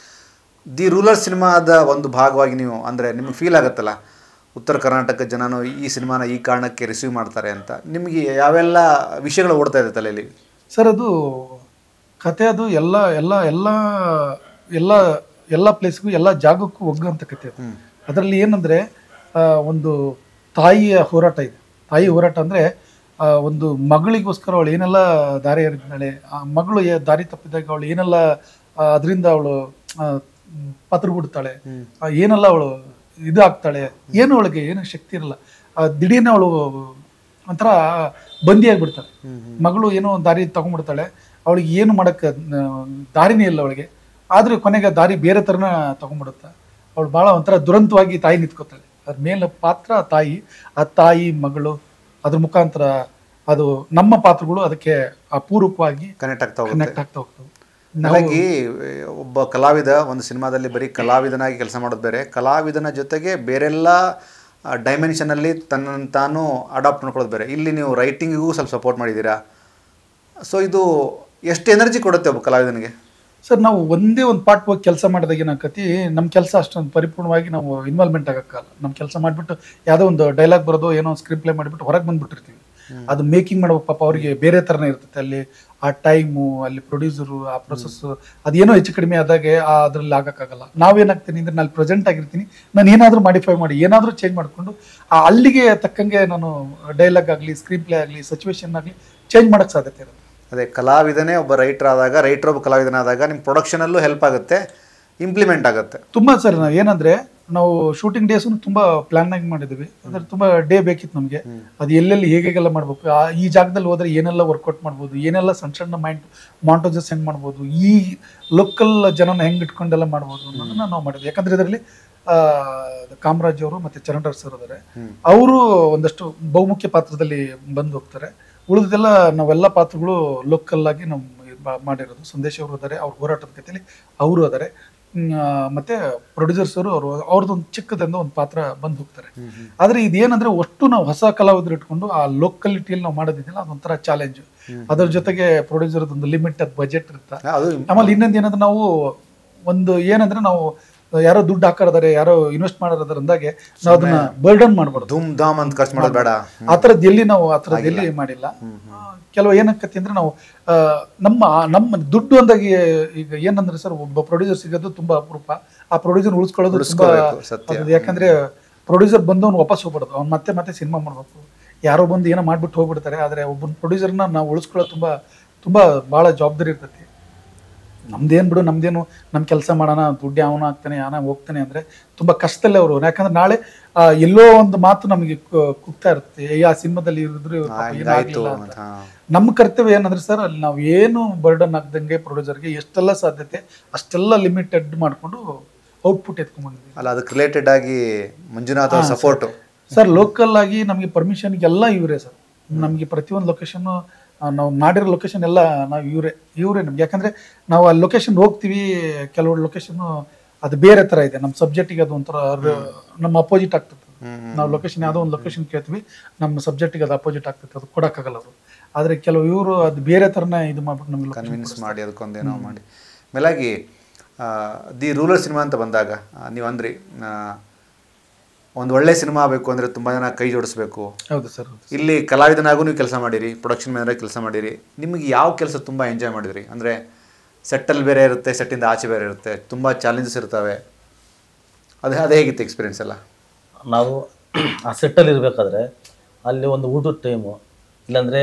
ದಿ ರೂಲರ್ ಸಿನಿಮಾದ ಒಂದು ಭಾಗವಾಗಿ ನೀವು ಅಂದರೆ ನಿಮ್ಗೆ ಫೀಲ್ ಆಗುತ್ತಲ್ಲ ಉತ್ತರ ಕರ್ನಾಟಕ ಜನನು ಈ ಸಿನಿಮಾನ ಈ ಕಾರಣಕ್ಕೆ ರಿಸೀವ್ ಮಾಡ್ತಾರೆ ಅಂತ ನಿಮಗೆ ಯಾವೆಲ್ಲ ವಿಷಯಗಳು ಓಡ್ತಾ ಇದೆ ತಲೆಯಲ್ಲಿ ಸರ್ ಅದು ಕತೆ ಅದು ಎಲ್ಲ ಎಲ್ಲ ಎಲ್ಲ ಎಲ್ಲ ಎಲ್ಲ ಪ್ಲೇಸ್ಗೂ ಎಲ್ಲ ಜಾಗಕ್ಕೂ ಒಗ್ಗುವಂಥ ಕತೆ ಅದು ಅದರಲ್ಲಿ ಏನಂದ್ರೆ ಆ, ಒಂದು ತಾಯಿಯ ಹೋರಾಟ ಇದೆ ತಾಯಿ ಹೋರಾಟ ಅಂದ್ರೆ ಆ, ಒಂದು ಮಗಳಿಗೋಸ್ಕರ ಅವಳು ಏನೆಲ್ಲ ದಾರಿ ಎರೆದಿದ್ದಾಳೆ ಆ ಮಗಳು ಏ- ದಾರಿ ತಪ್ಪಿದಾಗ ಅವಳು ಏನೆಲ್ಲ ಅದರಿಂದ ಅವಳು ಪತ್ರಗುಡ್ತಾಳೆ ಆ, ಏನೆಲ್ಲ ಅವಳು ಇದು ಆಗ್ತಾಳೆ ಏನು ಅವಳಿಗೆ ಏನು ಶಕ್ತಿ ಇರಲ್ಲ ಆ, ದಿಢೀರ್ನೆ ಅವಳು ಒಂಥರ ಬಂದಿ ಆಗ್ಬಿಡ್ತಾಳೆ ಮಗಳು ಏನೋ ಒಂದು ದಾರಿ ತಗೊಂಡ್ಬಿಡ್ತಾಳೆ ಅವಳಿಗೆ ಏನು ಮಾಡಕ್ಕೆ ಆ, ದಾರಿನೇ ಇಲ್ಲ ಅವಳಿಗೆ ಆದ್ರೆ ಕೊನೆಗೆ ಆ ದಾರಿ ಬೇರೆ ಥರನ ತಗೊಂಡ್ಬಿಡುತ್ತೆ ಅವಳು ಭಾಳ ಒಂಥರ ದುರಂತವಾಗಿ ತಾಯಿ ನಿಂತ್ಕೋತಾಳೆ ಅದ್ರ ಮೇಲೆ ಪಾತ್ರ ತಾಯಿ ಆ ತಾಯಿ ಮಗಳು ಅದ್ರ ಮುಖಾಂತರ ಅದು ನಮ್ಮ ಪಾತ್ರಗಳು ಅದಕ್ಕೆ ಅಪೂರ್ವಕವಾಗಿ ಕನೆಕ್ಟ್ ಆಗ್ತಾ ಹೋಗುತ್ತೆ ಕನೆಕ್ಟ್ ಆಗ್ತಾ ಹೋಗ್ತವೆ ಹಾಗಾಗಿ ಒಬ್ಬ ಕಲಾವಿದ ಒಂದು ಸಿನಿಮಾದಲ್ಲಿ ಬರೀ ಕಲಾವಿದನಾಗಿ ಕೆಲಸ ಮಾಡೋದು ಬೇರೆ ಕಲಾವಿದನ ಜೊತೆಗೆ ಬೇರೆಲ್ಲ ಡೈಮೆನ್ಷನಲ್ಲಿ ತನ್ನನ್ನು ತಾನು ಅಡಾಪ್ಟ್ ಮಾಡ್ಕೊಳ್ಳೋದು ಬೇರೆ ಇಲ್ಲಿ ನೀವು ರೈಟಿಂಗಿಗೂ ಸ್ವಲ್ಪ ಸಪೋರ್ಟ್ ಮಾಡಿದ್ದೀರಾ ಸೊ ಇದು ಎಷ್ಟು ಎನರ್ಜಿ ಕೊಡುತ್ತೆ ಒಬ್ಬ ಕಲಾವಿದನಿಗೆ ಸರ್ ನಾವು ಒಂದೇ ಒಂದು ಪಾರ್ಟ್ ಹೋಗಿ ಕೆಲಸ ಮಾಡಿದಾಗ ಏನಾಗತಿ ನಮ್ಮ ಕೆಲಸ ಅಷ್ಟೊಂದು ಪರಿಪೂರ್ಣವಾಗಿ ನಾವು ಇನ್ವಾಲ್ವ್ಮೆಂಟ್ ಆಗಕ್ಕಲ್ಲ ನಮ್ಮ ಕೆಲಸ ಮಾಡಿಬಿಟ್ಟು ಯಾವುದೋ ಒಂದು ಡೈಲಾಗ್ ಬರೋದು ಏನೋ ಸ್ಕ್ರೀನ್ ಪ್ಲೇ ಮಾಡಿಬಿಟ್ಟು ಹೊರಗೆ ಬಂದ್ಬಿಟ್ಟಿರ್ತೀವಿ ಅದು ಮೇಕಿಂಗ್ ಮಾಡೋ ಪಾಪ ಅವರಿಗೆ ಬೇರೆ ಥರನೇ ಇರ್ತದೆ ಅಲ್ಲಿ ಆ ಟೈಮು ಅಲ್ಲಿ ಪ್ರೊಡ್ಯೂಸರು ಆ ಪ್ರೊಸೆಸ್ಸು ಅದೇನೋ ಹೆಚ್ಚು ಕಡಿಮೆ ಆದಾಗೆ ಆ ಅದರಲ್ಲಿ ಆಗಕ್ಕಾಗಲ್ಲ ನಾವೇನಾಗ್ತೀನಿ ಅಂದ್ರೆ ನಾನು ಪ್ರೆಸೆಂಟ್ ಆಗಿರ್ತೀನಿ ನಾನು ಏನಾದರೂ ಮಾಡಿಫೈ ಮಾಡಿ ಏನಾದರೂ ಚೇಂಜ್ ಮಾಡಿಕೊಂಡು ಆ ಅಲ್ಲಿಗೆ ತಕ್ಕಂಗೆ ನಾನು ಡೈಲಾಗ್ ಆಗಲಿ ಸ್ಕ್ರೀನ್ ಪ್ಲೇ ಆಗಲಿ ಸಿಚುವೇಶನ್ ಆಗಲಿ ಚೇಂಜ್ ಮಾಡೋಕ್ಕೆ ಸಾಧ್ಯತೆ ಇರುತ್ತೆ ಅದೇ ಕಲಾವಿದನೇ ಒಬ್ಬ ರೈಟರ್ ಆದಾಗ ರೈಟರ್ ಒಬ್ಬ ಕಲಾವಿದನಾದಾಗ ನಿಮ್ಮ ಪ್ರೊಡಕ್ಷನಲ್ಲೂ ಹೆಲ್ಪ್ ಆಗುತ್ತೆ ಇಂಪ್ಲಿಮೆಂಟ್ ಆಗುತ್ತೆ ತುಂಬಾ ಸರ್ ನಾವು ಏನಂದ್ರೆ ನಾವು ಶೂಟಿಂಗ್ ಡೇಸ್ ತುಂಬಾ ಪ್ಲಾನ್ ಆಗಿ ಮಾಡಿದ್ವಿ ಅಂದ್ರೆ ತುಂಬಾ ಡೇ ಬೇಕಿತ್ತು ನಮಗೆ ಅದು ಎಲ್ಲೆಲ್ಲಿ ಹೇಗೆಲ್ಲ ಮಾಡ್ಬೇಕು ಆ ಈ ಜಾಗದಲ್ಲಿ ಹೋದ್ರೆ ಏನೆಲ್ಲ ವರ್ಕೌಟ್ ಮಾಡ್ಬೋದು ಏನೆಲ್ಲ ಸಣ್ಣ ಸಣ್ಣ ಮೈಂಡ್ ಮಾಂಟೋಜಸ್ ಹೆಂಗ್ ಮಾಡ್ಬೋದು ಈ ಲೋಕಲ್ ಜನನ ಹೆಂಗ್ ಇಟ್ಕೊಂಡೆಲ್ಲ ಮಾಡ್ಬೋದು ಅನ್ನೋದನ್ನ ನಾವು ಮಾಡಿದ್ವಿ ಯಾಕಂದ್ರೆ ಇದರಲ್ಲಿ ಕಾಮರಾಜ್ ಅವರು ಮತ್ತೆ ಚರಣರಾಜ್ ಸರ್ ಇದಾರೆ ಅವರು ಒಂದಷ್ಟು ಬಹುಮುಖ್ಯ ಪಾತ್ರದಲ್ಲಿ ಬಂದು ಹೋಗ್ತಾರೆ ಉಳಿದೆಲ್ಲ ನಾವೆಲ್ಲ ಪಾತ್ರಗಳು ಲೋಕಲ್ ಆಗಿ ನಾವು ಬ- ಮಾಡಿರೋದು ಸಂದೇಶ್ ಅವರು ಇದ್ದಾರೆ ಅವ್ರ ಹೋರಾಟದ ಕಥೆಯಲ್ಲಿ ಅವರು ಅದಾರೆ ಮತ್ತೆ ಪ್ರೊಡ್ಯೂಸರ್ಸ್ ಅವರು ಅವರು ಅವ್ರದ್ದು ಒಂದು ಚಿಕ್ಕದಿಂದ ಒಂದು ಪಾತ್ರ ಬಂದು ಹೋಗ್ತಾರೆ ಆದ್ರೆ ಇದೇನಂದ್ರೆ ಒಟ್ಟು ನಾವು ಹೊಸ ಕಲಾವಿದರು ಇಟ್ಕೊಂಡು ಆ ಲೋಕಲಿಟಿಯಲ್ಲಿ ನಾವು ಮಾಡೋದಿದೆಯಲ್ಲ ಅದೊಂಥರ ಚಾಲೆಂಜ್ ಅದ್ರ ಜೊತೆಗೆ ಪ್ರೊಡ್ಯೂಸರ್ ಒಂದು ಲಿಮಿಟೆಡ್ ಬಜೆಟ್ ಇರುತ್ತೆ ಅದು ಆಮೇಲೆ ಇನ್ನೊಂದು ಏನಂದ್ರೆ ನಾವು ಒಂದು ಏನಂದ್ರೆ ನಾವು ಯಾರೋ ದುಡ್ಡು ಹಾಕಿದಾರೆ ಯಾರೋ ಇನ್ವೆಸ್ಟ್ ಮಾಡೋದಾದ್ರೆ ಅಂದಾಗೆ ನಾವು ಅದನ್ನ ಬರ್ಡನ್ ಮಾಡ್ಬಾರ್ದು ಧೂಮ್ ಧಾಮ್ ಅಂತ ಖರ್ಚು ಮಾಡೋದು ಬೇಡ ಆ ಥರದ್ದು ಎಲ್ಲಿ ನಾವು ಆ ಥರದ್ದು ಎಲ್ಲಿ ಮಾಡಿಲ್ಲ ಆ, ಕೆಲವು ಏನಕ್ಕತಿ ಅಂದ್ರೆ ನಾವು ಆ, ನಮ್ಮ ನಮ್ಮ ದುಡ್ಡು ಅಂದಾಗ ಈಗ ಏನಂದ್ರೆ ಸರ್ ಒಬ್ಬ ಪ್ರೊಡ್ಯೂಸರ್ ಸಿಗೋದು ತುಂಬಾ ಅಪರೂಪ ಆ ಪ್ರೊಡ್ಯೂಸರ್ ಉಳಿಸ್ಕೊಳ್ಳೋದು ತುಂಬಾ ಉಳಿಸ್ಕೋಬೇಕು, ಸತ್ಯ. ಅದು ಯಾಕಂದ್ರೆ ಪ್ರೊಡ್ಯೂಸರ್ ಬಂದವನು ವಾಪಸ್ ಹೋಗ್ಬಾರ್ದು ಅವ್ನು ಮತ್ತೆ ಮತ್ತೆ ಸಿನಿಮಾ ಮಾಡ್ಬೇಕು ಯಾರೋ ಬಂದು ಏನೋ ಮಾಡ್ಬಿಟ್ಟು ಹೋಗ್ಬಿಡ್ತಾರೆ ಆದ್ರೆ ಒಬ್ಬನ ಪ್ರೊಡ್ಯೂಸರ್ನ ನಾವು ಉಳಿಸ್ಕೊಳ್ಳೋದು ತುಂಬಾ ತುಂಬಾ ಬಹಳ ಜವಾಬ್ದಾರಿ ಇರ್ತೈತಿ ನಮ್ದೇನ್ ಬಿಡು ನಮ್ದೇನು ನಮ್ಮ ಕೆಲಸ ಮಾಡೋಣ ದುಡ್ಡು ಅವನ ಆಗ್ತಾನೆ ಯಾನ ಹೋಗ್ತಾನೆ ಅಂದ್ರೆ ತುಂಬಾ ಕಷ್ಟದಲ್ಲೇ ಅವರು ಯಾಕಂದ್ರೆ ನಾಳೆ ಆ, ಎಲ್ಲೋ ಒಂದು ಮಾತು ನಮಗೆ ಕು- ಕುಗ್ತಾ ಇರುತ್ತೆ ಏ, ಆ ಸಿನಿಮಾದಲ್ಲಿ ಇರಿದ್ರು ಇವ್ರು ಪಾಪ ಏನೂ ಇದಾಯ್ತು ಆಗ್ಲಿಲ್ಲ ಅಂತ. ಅಂತ ಹಾ. ನಮ್ಮ ಕರ್ತವ್ಯ ಏನಂದ್ರೆ ಸರ್ ಅಲ್ಲಿ ನಾವು ಏನು ಬರ್ಡನ್ ಆಗ್ದಂಗೆ ಪ್ರೊಡ್ಯೂಸರ್ಗೆ ಎಷ್ಟೆಲ್ಲ ಸಾಧ್ಯತೆ ಅಷ್ಟೆಲ್ಲ ಲಿಮಿಟೆಡ್ ಮಾಡ್ಕೊಂಡು ಔಟ್ಪುಟ್ ಎತ್ಕೊಂಡ್ಬಂದಿದ್ವಿ ಅಲ್ಲ ಅದಕ್ಕೆ ರಿಲೇಟೆಡ್ ಆಗಿ ಮಂಜುನಾಥ್ ಅವ್ರ ಸಪೋರ್ಟು ಸರ್ ಲೋಕಲ್ ಆಗಿ ನಮಗೆ ಪರ್ಮಿಷನ್ ಎಲ್ಲ ಇವರೇ ಸರ್ ನಮಗೆ ಪ್ರತಿಯೊಂದು ಲೊಕೇಶನ್ ನಾವು ಮಾಡಿರೋ ಲೊಕೇಶನ್ ಎಲ್ಲ ನಾವು ಇವರೇ ಇವರೇ ನಮ್ಗೆ ಯಾಕಂದ್ರೆ ನಾವು ಆ ಲೊಕೇಶನ್ ಹೋಗ್ತೀವಿ ಕೆಲವು ಲೊಕೇಶನ್ ಅದು ಬೇರೆ ತರ ಇದೆ ನಮ್ಮ ಸಬ್ಜೆಕ್ಟಿಗೆ ಅದು ಒಂಥರ ರ- ನಮ್ಮ ಅಪೋಸಿಟ್ ಆಗ್ತದೆ ನಾವು ಲೊಕೇಶನ್ ಯಾವುದೋ ಒಂದು ಲೊಕೇಶನ್ ಕೇಳ್ತೀವಿ ನಮ್ಮ ಸಬ್ಜೆಕ್ಟಿಗೆ ಅದು ಅಪೋಸಿಟ್ ಆಗ್ತದೆ ಅದು ಕೊಡಕ್ಕಾಗಲ್ಲ ಅವರು ಆದ್ರೆ ಕೆಲವು ಇವರು ಅದು ಬೇರೆ ತರನೇ ಇದು ಮಾಡ್ಬಿಟ್ಟು ನಮಗೆ location ಕನ್ವಿನ್ಸ್ ಮಾಡಿ ಅದಕ್ಕೊಂದೇನೋ ಮಾಡಿ ಮೇಲಾಗಿ ಆ, ದಿ ರೂಲರ್ ಸಿನಿಮಾ ಅಂತ ಬಂದಾಗ ಆ, ನೀವು ಅಂದ್ರಿ ಆ, ಒಂದು ಒಳ್ಳೆ ಸಿನಿಮಾ ಆಗಬೇಕು ಅಂದರೆ ತುಂಬ ಜನ ಕೈ ಜೋಡಿಸ್ಬೇಕು ಹೌದು ಸರ್ ಇಲ್ಲಿ ಕಲಾವಿದನಾಗೂ ನೀವು ಕೆಲಸ ಮಾಡಿರಿ ಪ್ರೊಡಕ್ಷನ್ ಮ್ಯಾನೇಜರ್ ಕೆಲಸ ಮಾಡಿರಿ ನಿಮಗೆ ಯಾವ ಕೆಲಸ ತುಂಬ ಎಂಜಾಯ್ ಮಾಡಿದ್ರಿ ಅಂದರೆ ಸೆಟ್ಟಲ್ಲಿ ಬೇರೆ ಇರುತ್ತೆ ಸೆಟ್ಟಿಂದ ಆಚೆ ಬೇರೆ ಇರುತ್ತೆ ತುಂಬ ಚಾಲೆಂಜಸ್ ಇರ್ತವೆ ಅದು ಅದೇ ಹೇಗಿತ್ತು ಎಕ್ಸ್ಪೀರಿಯನ್ಸ್ ಎಲ್ಲ ನಾವು ಆ ಸೆಟ್ಟಲ್ಲಿ ಇರಬೇಕಾದ್ರೆ ಅಲ್ಲಿ ಒಂದು ಊಟದ ಟೈಮು ಇಲ್ಲಾಂದರೆ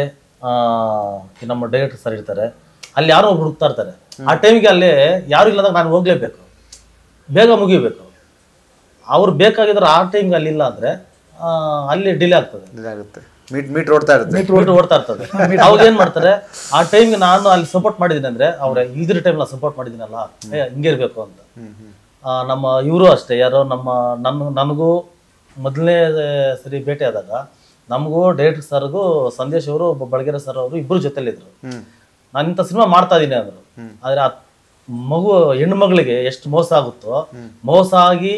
ನಮ್ಮ ಡೈರೆಕ್ಟರ್ ಸರ್ ಇರ್ತಾರೆ ಅಲ್ಲಿ ಯಾರೋ ಒಬ್ರು ಹುಡುಕ್ತಾ ಇರ್ತಾರೆ ಆ ಟೈಮಿಗೆ ಅಲ್ಲಿ ಯಾರು ಇಲ್ಲದಾಗ ನಾನು ಹೋಗಲೇಬೇಕು ಬೇಗ ಮುಗಿಬೇಕು ಅವ್ರು ಬೇಕಾಗಿದ್ರೆ ಆ ಟೈಮ್ಗೆ ಅಲ್ಲಿ ಇಲ್ಲ ಅಂದರೆ ಅಲ್ಲಿ ಡಿಲೇ ಆಗ್ತದೆ ಇದಾಗುತ್ತೆ ಮೀಟ್ ಮೀಟ್ ಓಡ್ತಾ ಇರುತ್ತೆ ಬಿಟ್ಟು ಓಡ್ತಾ ಇರ್ತದೆ ಅವಾಗ ಏನ್ ಮಾಡ್ತಾರೆ ಆ ಟೈಮ್ಗೆ ನಾನು ಅಲ್ಲಿ ಸಪೋರ್ಟ್ ಮಾಡಿದ್ದೀನಿ ಅಂದ್ರೆ ಅವ್ರ ಇದ್ರ ಟೈಮ್ ನಾನು ಸಪೋರ್ಟ್ ಮಾಡಿದ್ದೀನಲ್ಲ ಏ ಹಿಂಗೆ ಇರ್ಬೇಕು ಅಂತ ಆ, ನಮ್ಮ ಇವರು ಅಷ್ಟೇ ಯಾರೋ ನಮ್ಮ ನನ್ನ ನನಗೂ ಮೊದಲನೇ ಸರಿ ಭೇಟಿ ಆದಾಗ ನಮಗೂ ಡೈರೆಕ್ಟರ್ ಸರ್ಗೂ ಸಂದೇಶ್ ಅವರು ಒಬ್ಬ ಬಳಗೆರೆ ಸರ್ ಅವರು ಇಬ್ಬರು ಜೊತೆಲಿದ್ರು ಹ್ಮ್. ನಾನು ಇಂಥ ಸಿನಿಮಾ ಮಾಡ್ತಾ ಇದ್ದೀನಿ ಅಂದರು ಆದ್ರೆ ಆ ಮಗು ಹೆಣ್ಣು ಮಗಳಿಗೆ ಎಷ್ಟು ಮೋಸ ಆಗುತ್ತೋ ಮೋಸ ಆಗಿ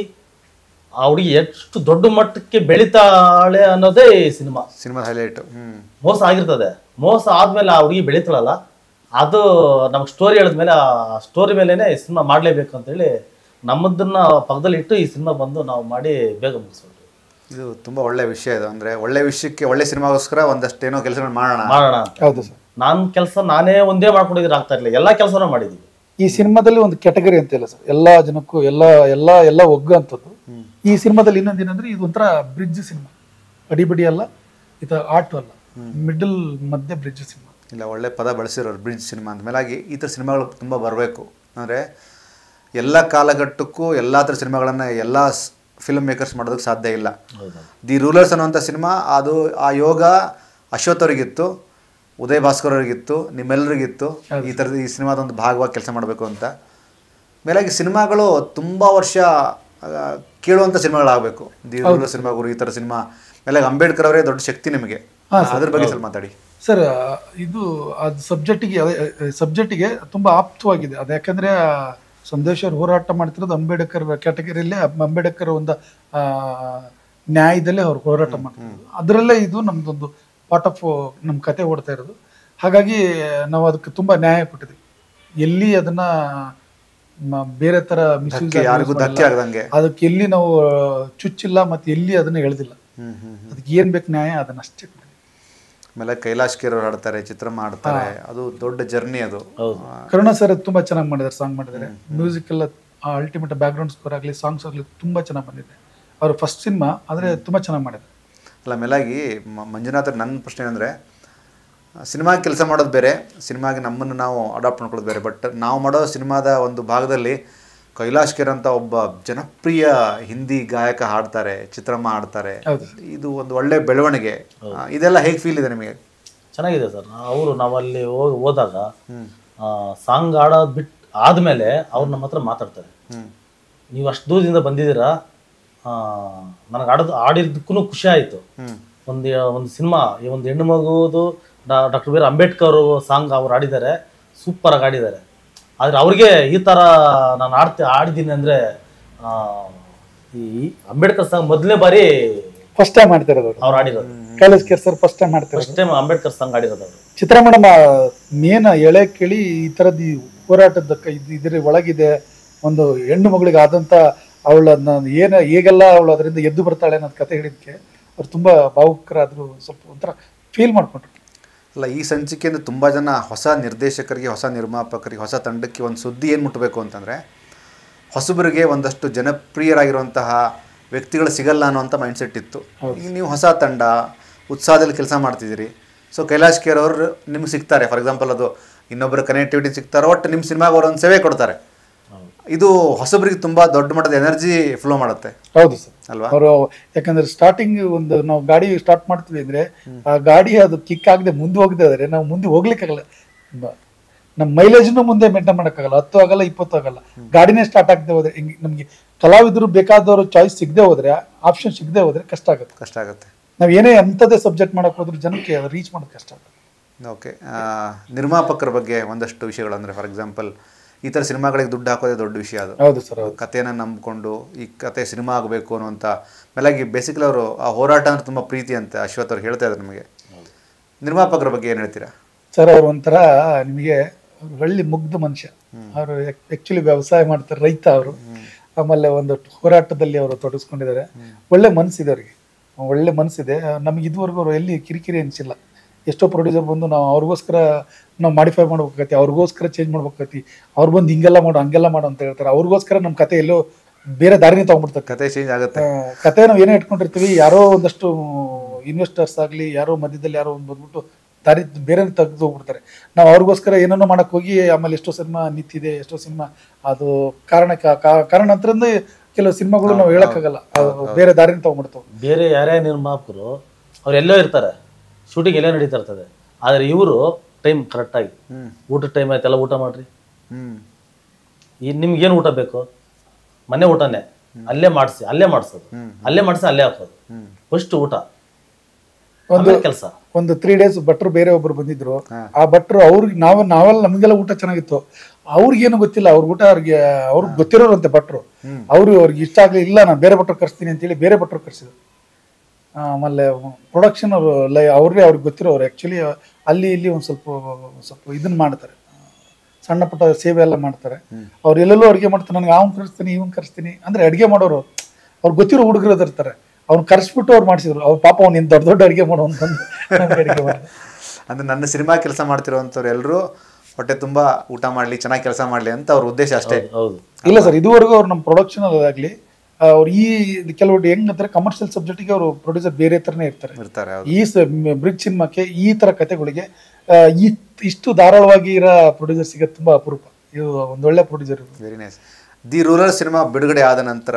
ಆ ಹುಡುಗಿ ಎಷ್ಟು ದೊಡ್ಡ ಮಟ್ಟಕ್ಕೆ ಬೆಳಿತಾಳೆ ಅನ್ನೋದೇ ಈ ಸಿನಿಮಾ ಸಿನಿಮಾದ ಹೈಲೈಟು ಹ್ಞೂ ಮೋಸ ಆಗಿರ್ತದೆ ಮೋಸ ಆದ್ಮೇಲೆ ಆ ಹುಡುಗಿ ಬೆಳೀತಾಳಲ್ಲ ಅದು ನಮ್ಗೆ ಸ್ಟೋರಿ ಹೇಳಿದ್ಮೇಲೆ ಆ ಸ್ಟೋರಿ ಮೇಲೇನೆ ಈ ಸಿನಿಮಾ ಮಾಡಲೇಬೇಕು ಅಂತೇಳಿ ನಮ್ಮದನ್ನ ಪಕ್ಕದಲ್ಲಿ ಇಟ್ಟು ಈ ಸಿನಿಮಾ ಬಂದು ನಾವು ಮಾಡಿ ಬೇಗ ಮುಗಿಸ್ಬಿಟ್ವಿ ಇದು ತುಂಬ ಒಳ್ಳೆ ವಿಷಯ ಇದು ಅಂದರೆ ಒಳ್ಳೆ ವಿಷಯಕ್ಕೆ ಒಳ್ಳೆ ಸಿನಿಮಾಗೋಸ್ಕರ ಒಂದಷ್ಟು ಏನೋ ಕೆಲಸಗಳು ಮಾಡೋಣ ಮಾಡೋಣ ಅಂತ ಹೌದು ಸರ್ ನಾನು ಕೆಲಸ ನಾನೇ ಒಂದೇ ಮಾಡ್ಕೊಂಡಿದ್ರೆ ಆಗ್ತಾ ಇರಲಿಲ್ಲ ಎಲ್ಲ ಕೆಲಸನೂ ಮಾಡಿದ್ದೀವಿ ಈ ಸಿನಿಮಾದಲ್ಲಿ ಒಂದು ಕೆಟಗರಿ ಅಂತ ಇಲ್ಲ ಸರ್ ಎಲ್ಲಾ ಜನಕ್ಕೂ ಎಲ್ಲ ಎಲ್ಲ ಎಲ್ಲ ಒಗ್ಗಂಥದ್ದು ಈ ಸಿನಿಮಾದಲ್ಲಿ ಇನ್ನೊಂದು ಏನಂದ್ರೆ ಇದು ಒಂಥರ ಬ್ರಿಡ್ಜ್ ಸಿನಿಮಾ ಅಡಿಬಡಿ ಅಲ್ಲ ಇದು ಆಟು ಅಲ್ಲ ಮಿಡಲ್ ಮಧ್ಯೆ ಬ್ರಿಡ್ಜ್ ಸಿನಿಮಾ ಇಲ್ಲ ಒಳ್ಳೆ ಪದ ಬಳಸಿರೋರು ಬ್ರಿಡ್ಜ್ ಸಿನಿಮಾ ಅಂತ ಮೇಲಾಗಿ ಈ ಥರ ಸಿನಿಮಾಗಳು ತುಂಬ ಬರಬೇಕು ಅಂದರೆ ಎಲ್ಲ ಕಾಲಘಟ್ಟಕ್ಕೂ ಎಲ್ಲ ಥರ ಸಿನಿಮಾಗಳನ್ನು ಎಲ್ಲ ಫಿಲ್ಮ್ ಮೇಕರ್ಸ್ ಮಾಡೋದಕ್ಕೆ ಸಾಧ್ಯ ಇಲ್ಲ ದಿ ರೂಲರ್ಸ್ ಅನ್ನುವಂಥ ಸಿನಿಮಾ ಅದು ಆ ಯೋಗ ಅಶ್ವಥ್ ಅವ್ರಿಗಿತ್ತು ಉದಯ್ ಭಾಸ್ಕರ್ ಅವ್ರಿಗಿತ್ತು ನಿಮ್ಮೆಲ್ಲರಿಗಿತ್ತು ಈ ಥರದ ಈ ಸಿನಿಮಾದ ಒಂದು ಭಾಗವಾಗಿ ಕೆಲಸ ಮಾಡಬೇಕು ಅಂತ ಮೇಲಾಗಿ ಸಿನಿಮಾಗಳು ತುಂಬ ವರ್ಷ ಆ, ಕೇಳುವಂಥ ಸಿನಿಮಾಗಳಾಗಬೇಕು ದಿ ರೂಲರ್ ಸಿನಿಮಾಗಳು ಈ ಥರ ಸಿನಿಮಾ ಮೇಲಾಗಿ ಅಂಬೇಡ್ಕರ್ ಅವರೇ ದೊಡ್ಡ ಶಕ್ತಿ ನಿಮಗೆ ಅದ್ರ ಬಗ್ಗೆ ಸ್ವಲ್ಪ ಮಾತಾಡಿ ಸರ್ ಇದು ಅದು ಸಬ್ಜೆಕ್ಟಿಗೆ ಅದೇ ಸಬ್ಜೆಕ್ಟಿಗೆ ತುಂಬ ಆಪ್ತವಾಗಿದೆ ಅದು ಯಾಕಂದ್ರೆ ಆ, ಸಂದೇಶ್ ಅವ್ರು ಹೋರಾಟ ಮಾಡ್ತಿರೋದು ಅಂಬೇಡ್ಕರ್ ಕ್ಯಾಟಗರಿಯಲ್ಲೇ ಅಂಬೇಡ್ಕರ್ ಒಂದು ಆ, ನ್ಯಾಯದಲ್ಲೇ ಅವ್ರು ಹೋರಾಟ ಮಾಡ್ತಿರೋದು ಅದರಲ್ಲೇ ಇದು ನಮ್ದೊಂದು ಪಾರ್ಟ್ ಆಫ್ ನಮ್ಮ ಕತೆ ಓಡ್ತಾ ಇರೋದು ಹಾಗಾಗಿ ನಾವು ಅದಕ್ಕೆ ತುಂಬ ನ್ಯಾಯ ಕೊಟ್ಟಿದ್ವಿ ಎಲ್ಲಿ ಅದನ್ನ ಮ- ಬೇರೆ ತರ ಮಿಸ್ಯೂಸ್ ಧಕ್ಕೆ ಯಾರಿಗೂ ಧಕ್ಕೆ ಆಗದಂಗೆ ಅದಕ್ಕೆ ಎಲ್ಲಿ ನಾವು ಚುಚ್ಚಿಲ್ಲ ಮತ್ತೆ ಎಲ್ಲಿ ಅದನ್ನ ಎಳೆದಿಲ್ಲ ಹ್ಮ್ ಹ್ಮ್ ಅದಕ್ಕೆ ಏನ್ ಬೇಕು ನ್ಯಾಯ ಅದನ್ನ ಅಷ್ಟೇ ಕೊಟ್ಟಿದ್ದೀವಿ. ಆಮೇಲೆ ಕೈಲಾಶ್ ಕೇರ್ ಅವ್ರು ಹಾಡ್ತಾರೆ ಚಿತ್ರಮ್ಮ ಹಾಡ್ತಾರೆ ಅದು ದೊಡ್ಡ ಜರ್ನಿ ಅದು ಆ, ಕರುಣ ಸರ್ ತುಂಬಾ ಚೆನ್ನಾಗಿ ಮಾಡಿದ್ದಾರೆ ಸಾಂಗ್ ಮಾಡಿದ್ದಾರೆ ಮ್ಯೂಸಿಕ್ ಎಲ್ಲ ಅಲ್ಟಿಮೇಟ್ ಬ್ಯಾಕ್ ಗ್ರೌಂಡ್ ಸ್ಕೋರ್ ಆಗಲಿ ಸಾಂಗ್ಸ್ ಆಗಲಿ ತುಂಬಾ ಚೆನ್ನಾಗಿ ಬಂದಿದೆ ಅವ್ರ ಫಸ್ಟ್ ಸಿನಿಮಾ ಆದ್ರೆ ತುಂಬಾ ಚೆನ್ನಾಗಿ ಮಾಡಿದ್ದಾರೆ ಅಲ್ಲ ಮೇಲಾಗಿ ಮ- ಮಂಜುನಾಥ್ ನನ್ನ ಪ್ರಶ್ನೆ ಏನಂದರೆ ಸಿನಿಮಾ ಕೆಲಸ ಮಾಡೋದು ಬೇರೆ ಸಿನಿಮಾಗೆ ನಮ್ಮನ್ನು ನಾವು ಅಡಾಪ್ಟ್ ಮಾಡ್ಕೊಳ್ಳೋದು ಬೇರೆ ಬಟ್ ನಾವು ಮಾಡೋ ಸಿನಿಮಾದ ಒಂದು ಭಾಗದಲ್ಲಿ ಕೈಲಾಶ್ ಕೇರ್ ಅಂತ ಒಬ್ಬ ಜನಪ್ರಿಯ ಹಿಂದಿ ಗಾಯಕ ಹಾಡ್ತಾರೆ ಚಿತ್ರಮ್ಮ ಹಾಡ್ತಾರೆ ಹೌದು. ಇದು ಒಂದು ಒಳ್ಳೆ ಬೆಳವಣಿಗೆ ಆ, ಇದೆಲ್ಲ ಹೇಗೆ ಫೀಲ್ ಇದೆ ನಿಮಗೆ ಚೆನ್ನಾಗಿದೆ ಸರ್ ಅವರು ನಾವಲ್ಲಿ ಹೋಗಿ ಹೋದಾಗ ಸಾಂಗ್ ಆಡೋದು ಬಿಟ್ಟು ಆದಮೇಲೆ ಅವ್ರು ನಮ್ಮ ಹತ್ರ ಮಾತಾಡ್ತಾರೆ ಹ್ಮ್. ನೀವು ಅಷ್ಟು ದೂರದಿಂದ ಬಂದಿದ್ದೀರಾ ನನಗೆ ಆಡೋದು ಆಡಿದ್ದಕ್ಕೂ ಖುಷಿ ಆಯಿತು ಹ್ಮ್. ಒಂದು ಒಂದು ಸಿನಿಮಾ ಈ ಒಂದು ಹೆಣ್ಣು ಮಗುವುದು doctor B R Ambedkar song ಅವ್ರು ಆಡಿದ್ದಾರೆ ಸೂಪರಾಗಿ ಆಡಿದ್ದಾರೆ ಆದ್ರೆ ಅವ್ರಿಗೆ ಈ ತರ ನಾನು ಆಡ್ತಿ ಆಡಿದ್ದೀನಿ ಅಂದ್ರೆ ಆ, ಈ ಅಂಬೇಡ್ಕರ್ ಸಾಂಗ್ ಮೊದಲನೇ ಬಾರಿ ಫಸ್ಟ್ ಟೈಮ್ ಮಾಡ್ತಿರೋದು ಅವರು ಅವ್ರು ಆಡಿರೋದು Kailash Kher sir first time ಮಾಡ್ತಿರೋದು ಫಸ್ಟ್ ಟೈಮ್ ಅಂಬೇಡ್ಕರ್ ಸಾಂಗ್ ಆಡಿರೋದು ಅವರು ಚಿತ್ರ ಮೇಡಮ್ ಮೇನ್ ಎಳೆ ಕೇಳಿ ಈ ತರದ್ ಈ ಹೋರಾಟದ ಕ- ಇದ್- ಇದ್ರ ಒಳಗಿದೆ ಒಂದು ಹೆಣ್ಣು ಮಗಳಿಗೆ ಆದಂತ ಅವಳ ಏನ ಹೇಗೆಲ್ಲ ಅವಳು ಅದರಿಂದ ಎದ್ದು ಬರ್ತಾಳೆ ಅನ್ನೋದು ಕತೆ ಹೇಳಿದ್ಕೆ ಅವ್ರು ತುಂಬಾ ಭಾವುಕರಾದ್ರು ಸ್ವಲ್ಪ ಒಂಥರ ಫೀಲ್ ಮಾಡ್ಕೊಂಡ್ರು ಅಲ್ಲ ಈ ಸಂಚಿಕೆಯಿಂದ ತುಂಬ ಜನ ಹೊಸ ನಿರ್ದೇಶಕರಿಗೆ ಹೊಸ ನಿರ್ಮಾಪಕರಿಗೆ ಹೊಸ ತಂಡಕ್ಕೆ ಒಂದು ಸುದ್ದಿ ಏನು ಮುಟ್ಟಬೇಕು ಅಂತಂದರೆ ಹೊಸಬರಿಗೆ ಒಂದಷ್ಟು ಜನಪ್ರಿಯರಾಗಿರುವಂತಹ ವ್ಯಕ್ತಿಗಳು ಸಿಗಲ್ಲ ಅನ್ನೋಂಥ ಮೈಂಡ್ಸೆಟ್ ಇತ್ತು ಈಗ ನೀವು ಹೊಸ ತಂಡ ಉತ್ಸಾಹದಲ್ಲಿ ಕೆಲಸ ಮಾಡ್ತಿದ್ದೀರಿ ಸೊ ಕೈಲಾಶ್ ಕೇರ್ ಅವರು ನಿಮ್ಗೆ ಸಿಗ್ತಾರೆ ಫಾರ್ ಎಕ್ಸಾಂಪಲ್ ಅದು ಇನ್ನೊಬ್ಬರ ಕನೆಕ್ಟಿವಿಟಿ ಸಿಗ್ತಾರೆ ಒಟ್ಟು ನಿಮ್ಮ ಸಿನಿಮಾಗೆ ಅವರು ಒಂದು ಸೇವೆ ಕೊಡ್ತಾರೆ ಇದು ಹೊಸಬರಿಗೆ ತುಂಬ ದೊಡ್ಡ ಮಟ್ಟದ ಎನರ್ಜಿ ಫ್ಲೋ ಮಾಡುತ್ತೆ ಹೌದು ಸರ್ ಅಲ್ವಾ ಅವರು ಯಾಕಂದ್ರೆ ಸ್ಟಾರ್ಟಿಂಗ್ ಒಂದು ನಾವು ಗಾಡಿ ಸ್ಟಾರ್ಟ್ ಮಾಡ್ತೀವಿ ಅಂದ್ರೆ ಆ ಗಾಡಿ ಅದು ಕಿಕ್ ಆಗದೆ ಮುಂದೆ ಹೋಗದೆ ಆದ್ರೆ ನಾವು ಮುಂದೆ ಹೋಗ್ಲಿಕ್ಕಾಗಲ್ಲ ಬ- ನಮ್ಮ ಮೈಲೇಜ್ನು ಮುಂದೆ ಮೇಂಟೈನ್ ಮಾಡೋಕ್ಕಾಗಲ್ಲ ಹತ್ತು ಆಗಲ್ಲ ಇಪ್ಪತ್ತು ಆಗಲ್ಲ ಗಾಡಿನೇ ಸ್ಟಾರ್ಟ್ ಆಗದೆ ಹೋದ್ರೆ ಹಿಂಗೆ ನಮಗೆ ಕಲಾವಿದರು ಬೇಕಾದವರು ಚಾಯ್ಸ್ ಸಿಗದೆ ಹೋದ್ರೆ ಆಪ್ಷನ್ ಸಿಗದೆ ಹೋದ್ರೆ ಕಷ್ಟ ಆಗುತ್ತೆ ಕಷ್ಟ ಆಗುತ್ತೆ ನಾವು ಏನೇ ಎಂಥದೇ ಸಬ್ಜೆಕ್ಟ್ ಮಾಡಕ್ ಹೋದ್ರೆ ಜನಕ್ಕೆ ರೀಚ್ ಮಾಡೋದು ಕಷ್ಟ ಆಗುತ್ತೆ ಓಕೆ ನಿರ್ಮಾಪಕರ ಬಗ್ಗೆ ಒಂದಷ್ಟು ವಿಷಯಗಳು ಅಂದರೆ ಫಾರ್ ಎಕ್ಸಾಂಪಲ್ ಈ ಥರ ಸಿನಿಮಾಗಳಿಗೆ ದುಡ್ಡು ಹಾಕೋದೇ ದೊಡ್ಡ ವಿಷಯ ಅದು ಹೌದು ಸರ್ ಹೌದು ಕಥೆನ ನಂಬಿಕೊಂಡು ಈ ಕತೆ ಸಿನಿಮಾ ಆಗಬೇಕು ಅನ್ನುವಂಥ ಮೇಲಾಗಿ ಬೇಸಿಕಲಿ ಅವರು ಆ ಹೋರಾಟ ಅಂದ್ರೆ ತುಂಬ ಪ್ರೀತಿ ಅಂತ ಅಶ್ವಥ್ ಅವ್ರು ಹೇಳ್ತಾ ಇದ್ದಾರೆ ನಿಮಗೆ ನಿರ್ಮಾಪಕರ ಬಗ್ಗೆ ಏನು ಹೇಳ್ತೀರಾ ಸರ್ ಅವ್ರು ಒಂಥರ ನಿಮಗೆ ಒಳ್ಳೆ ಮುಗ್ಧ ಮನುಷ್ಯ ಅವರು ಆಕ್ಚುಲಿ ವ್ಯವಸಾಯ ಮಾಡ್ತಾರೆ ರೈತ ಅವರು ಆಮೇಲೆ ಒಂದು ಹೋರಾಟದಲ್ಲಿ ಅವರು ತೊಡಗಿಸ್ಕೊಂಡಿದ್ದಾರೆ ಒಳ್ಳೆ ಮನಸ್ಸಿದೆ ಅವ್ರಿಗೆ ಒಳ್ಳೆ ಮನಸ್ಸಿದೆ ನಮ್ಗೆ ಇದುವರೆಗೂ ಅವ್ರು ಎಲ್ಲಿ ಕಿರಿಕಿರಿ ಅನಿಸಿಲ್ಲ ಎಷ್ಟೋ ಪ್ರೊಡ್ಯೂಸರ್ ಬಂದು ನಾವು ಅವ್ರಿಗೋಸ್ಕರ ನಾವು ಮಾಡಿಫೈ ಮಾಡ್ಬೇಕಾಗತ್ತೆ ಅವ್ರಿಗೋಸ್ಕರ ಚೇಂಜ್ ಮಾಡ್ಬೇಕಾಗತಿ ಅವ್ರು ಬಂದು ಹಿಂಗೆಲ್ಲ ಮಾಡು ಹಂಗೆಲ್ಲ ಮಾಡು ಅಂತ ಹೇಳ್ತಾರೆ ಅವ್ರಿಗೋಸ್ಕರ ನಮ್ಮ ಕತೆ ಎಲ್ಲೋ ಬೇರೆ ದಾರಿನೇ ತಗೊಂಡ್ಬಿಡ್ತಾರೆ ಕತೆ ಚೇಂಜ್ ಆಗುತ್ತೆ ಆ, ಕತೆ ನಾವು ಏನೇ ಇಟ್ಕೊಂಡಿರ್ತೀವಿ ಯಾರೋ ಒಂದಷ್ಟು ಇನ್ವೆಸ್ಟರ್ಸ್ ಆಗಲಿ ಯಾರೋ ಮಧ್ಯದಲ್ಲಿ ಯಾರೋ ಒಂದು ಬಂದ್ಬಿಟ್ಟು ದಾರಿ ಬೇರೆ ತೆಗೆದು ಹೋಗ್ಬಿಡ್ತಾರೆ ನಾವು ಅವ್ರಿಗೋಸ್ಕರ ಏನನ್ನೋ ಮಾಡಕ್ ಹೋಗಿ ಆಮೇಲೆ ಎಷ್ಟೋ ಸಿನಿಮಾ ನಿಂತಿದೆ ಎಷ್ಟೋ ಸಿನಿಮಾ ಅದು ಕಾರಣಕ್ಕೆ ಕಾ- ಕಾರಣಾಂತರದಿಂದ ಕೆಲವು ಸಿನಿಮಾಗಳು ನಾವು ಹೇಳಕ್ಕಾಗಲ್ಲ ಅದು ಬೇರೆ ದಾರಿನ ತಗೊಂಡ್ಬಿಡ್ತಾವೆ ಬೇರೆ ಯಾರೇ ನಿರ್ಮಾಪಕರು ಅವ್ರು ಎಲ್ಲೋ ಇರ್ತಾರೆ ಶೂಟಿಂಗ್ ಎಲ್ಲೋ ನಡೀತಾ ಇರ್ತದೆ ಆದರೆ ಇವರು ಟೈಮ್ ಕರೆಕ್ಟಾಗಿ ಊಟದ ಟೈಮ್ ಆಯ್ತೆಲ್ಲ ಊಟ ಮಾಡ್ರಿ ಹ್ಞೂ ಈ ನಿಮ್ಗೇನು ಊಟ ಬೇಕು ಮನೆ ಊಟನೇ ಅಲ್ಲೇ ಮಾಡಿಸಿ ಅಲ್ಲೇ ಮಾಡಿಸೋದು ಅಲ್ಲೇ ಮಾಡಿಸಿ ಅಲ್ಲೇ ಹಾಕೋದು ಫಸ್ಟ್ ಊಟ ಆಮೇಲೆ ಕೆಲಸ ಒಂದು ತ್ರೀ ಡೇಸ್ ಭಟ್ರು ಬೇರೆ ಒಬ್ರು ಬಂದಿದ್ರು ಆ ಭಟ್ರು ಅವ್ರಿಗೆ ನಾವ್ ನಾವೆಲ್ಲ ನಮಗೆಲ್ಲ ಊಟ ಚೆನ್ನಾಗಿತ್ತು ಅವ್ರಿಗೇನು ಗೊತ್ತಿಲ್ಲ ಅವ್ರ ಊಟ ಅವ್ರಿಗೆ ಅವ್ರಿಗೆ ಗೊತ್ತಿರೋರಂತೆ ಭಟ್ರು ಅವ್ರು ಅವ್ರಿಗೆ ಇಷ್ಟ ಆಗ್ಲಿ ಇಲ್ಲ ನಾನು ಬೇರೆ ಭಟ್ರು ಕರ್ಸ್ತೀನಿ ಅಂತೇಳಿ ಬೇರೆ ಭಟ್ರು ಕರ್ಸಿದ್ರು ಆಮೇಲೆ ಪ್ರೊಡಕ್ಷನ್ ಅವರು ಲೈ ಅವ್ರಿಗೆ ಅವ್ರಿಗೆ ಗೊತ್ತಿರೋರು ಆ್ಯಕ್ಚುಲಿ ಅಲ್ಲಿ ಇಲ್ಲಿ ಒಂದು ಸ್ವಲ್ಪ ಸ್ವಲ್ಪ ಇದನ್ನ ಮಾಡ್ತಾರೆ ಸಣ್ಣ ಪುಟ್ಟ ಸೇವೆ ಎಲ್ಲ ಮಾಡ್ತಾರೆ ಅವ್ರು ಎಲ್ಲೆಲ್ಲೋ ಅಡುಗೆ ಮಾಡ್ತಾರೆ ನನಗೆ ಅವ್ನು ಕರೆಸ್ತೀನಿ ಇವ್ನು ಕರೆಸ್ತೀನಿ ಅಂದ್ರೆ ಅಡುಗೆ ಮಾಡೋರು ಅವ್ರು ಗೊತ್ತಿರೋ ಹುಡುಗರು ಇರ್ತಾರೆ ಅವ್ನು ಕರೆಸ್ಬಿಟ್ಟು ಅವ್ರು ಮಾಡಿಸಿದ್ರು ಅವ್ರು ಪಾಪ ಅವ್ನು ಇನ್ನು ದೊಡ್ಡ ದೊಡ್ಡ ಅಡುಗೆ ಮಾಡೋ ಅಂತಂದು ನಮ್ಗೆ ಅಡುಗೆ ಮಾಡಿದ್ರು ಅಂದರೆ ನನ್ನ ಸಿನಿಮಾ ಕೆಲಸ ಮಾಡ್ತಿರೋವಂಥವ್ರು ಎಲ್ಲರೂ ಹೊಟ್ಟೆ ತುಂಬ ಊಟ ಮಾಡಲಿ ಚೆನ್ನಾಗಿ ಕೆಲಸ ಮಾಡಲಿ ಅಂತ ಅವ್ರ ಉದ್ದೇಶ ಅಷ್ಟೇ ಹೌದು ಇಲ್ಲ ಸರ್ ಇದುವರೆಗೂ ಅವ್ರು ನಮ್ಮ ಪ್ರೊಡಕ್ಷನ್ ಆಗಲಿ ಅವ್ರು ಈ ಕೆಲವು ಹೆಂಗಂತಾರೆ ಕಮರ್ಷಿಯಲ್ ಸಬ್ಜೆಕ್ಟಿಗೆ ಅವರು ಪ್ರೊಡ್ಯೂಸರ್ ಬೇರೆ ಥರನೇ ಇರ್ತಾರೆ ಇರ್ತಾರೆ ಹೌದು ಈ ಬ್ರಿಡ್ ಸಿನಿಮಾಕ್ಕೆ ಈ ತರ ಕತೆಗಳಿಗೆ ಆ, ಈ ಇಷ್ಟು ಧಾರಾಳವಾಗಿ ಇರೋ ಪ್ರೊಡ್ಯೂಸರ್ ಸಿಗೋದು ತುಂಬಾ ಅಪರೂಪ ಇದು ಒಂದೊಳ್ಳೆ producer very nice the rural cinema ಬಿಡುಗಡೆ ಆದ ನಂತರ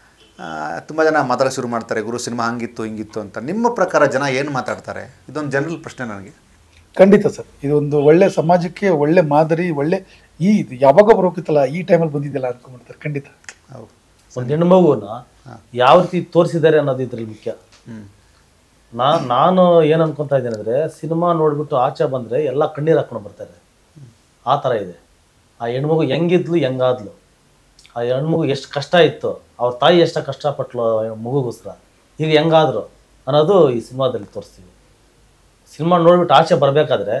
ತುಂಬ ಜನ ಮಾತಾಡೋಕೆ ಶುರು ಮಾಡ್ತಾರೆ ಗುರು ಸಿನಿಮಾ ಹಂಗಿತ್ತು ಹಿಂಗಿತ್ತು ಅಂತ ನಿಮ್ಮ ಪ್ರಕಾರ ಜನ ಏನು ಮಾತಾಡ್ತಾರೆ ಇದೊಂದು ಜನರಲ್ ಪ್ರಶ್ನೆ ನನಗೆ ಖಂಡಿತ ಸರ್ ಇದೊಂದು ಒಳ್ಳೆ ಸಮಾಜಕ್ಕೆ ಒಳ್ಳೆ ಮಾದರಿ ಒಳ್ಳೆ ಈ ಇದು ಯಾವಾಗ ಬರೋಕಿತ್ತಲ್ಲ ಈ ಟೈಮಲ್ಲಿ ಬಂದಿದ್ದಿಲ್ಲ ಅನ್ಕೊಂಡ್ಬಿಡ್ತಾರೆ ಖಂಡಿತ ಹೌದು ಒಂದು ಹೆಣ್ಣು ಮಗುವನ್ನ ಯಾವ ರೀತಿ ತೋರಿಸಿದ್ದಾರೆ ಅನ್ನೋದು ಇದ್ರಲ್ಲಿ ಮುಖ್ಯ ಹ್ಞೂ ನಾ ನಾನು ಏನು ಅನ್ಕೊಂತಾ ಇದ್ದೇನೆ ಅಂದರೆ ಸಿನಿಮಾ ನೋಡ್ಬಿಟ್ಟು ಆಚೆ ಬಂದರೆ ಎಲ್ಲ ಕಣ್ಣೀರು ಹಾಕೊಂಡು ಬರ್ತಾರೆ ಆ ಥರ ಇದೆ ಆ ಹೆಣ್ಮಗು ಹೆಂಗಿದ್ಲು ಹೆಂಗಾದ್ಲು ಆ ಹೆಣ್ಮಗು ಎಷ್ಟು ಕಷ್ಟ ಇತ್ತು ಅವ್ರ ತಾಯಿ ಎಷ್ಟು ಕಷ್ಟಪಟ್ಲು ಆ ಮಗುಗೋಸ್ಕರ ಈಗ ಹೆಂಗಾದ್ರು ಅನ್ನೋದು ಈ ಸಿನಿಮಾದಲ್ಲಿ ತೋರಿಸ್ತೀವಿ ಸಿನಿಮಾ ನೋಡ್ಬಿಟ್ಟು ಆಚೆ ಬರಬೇಕಾದ್ರೆ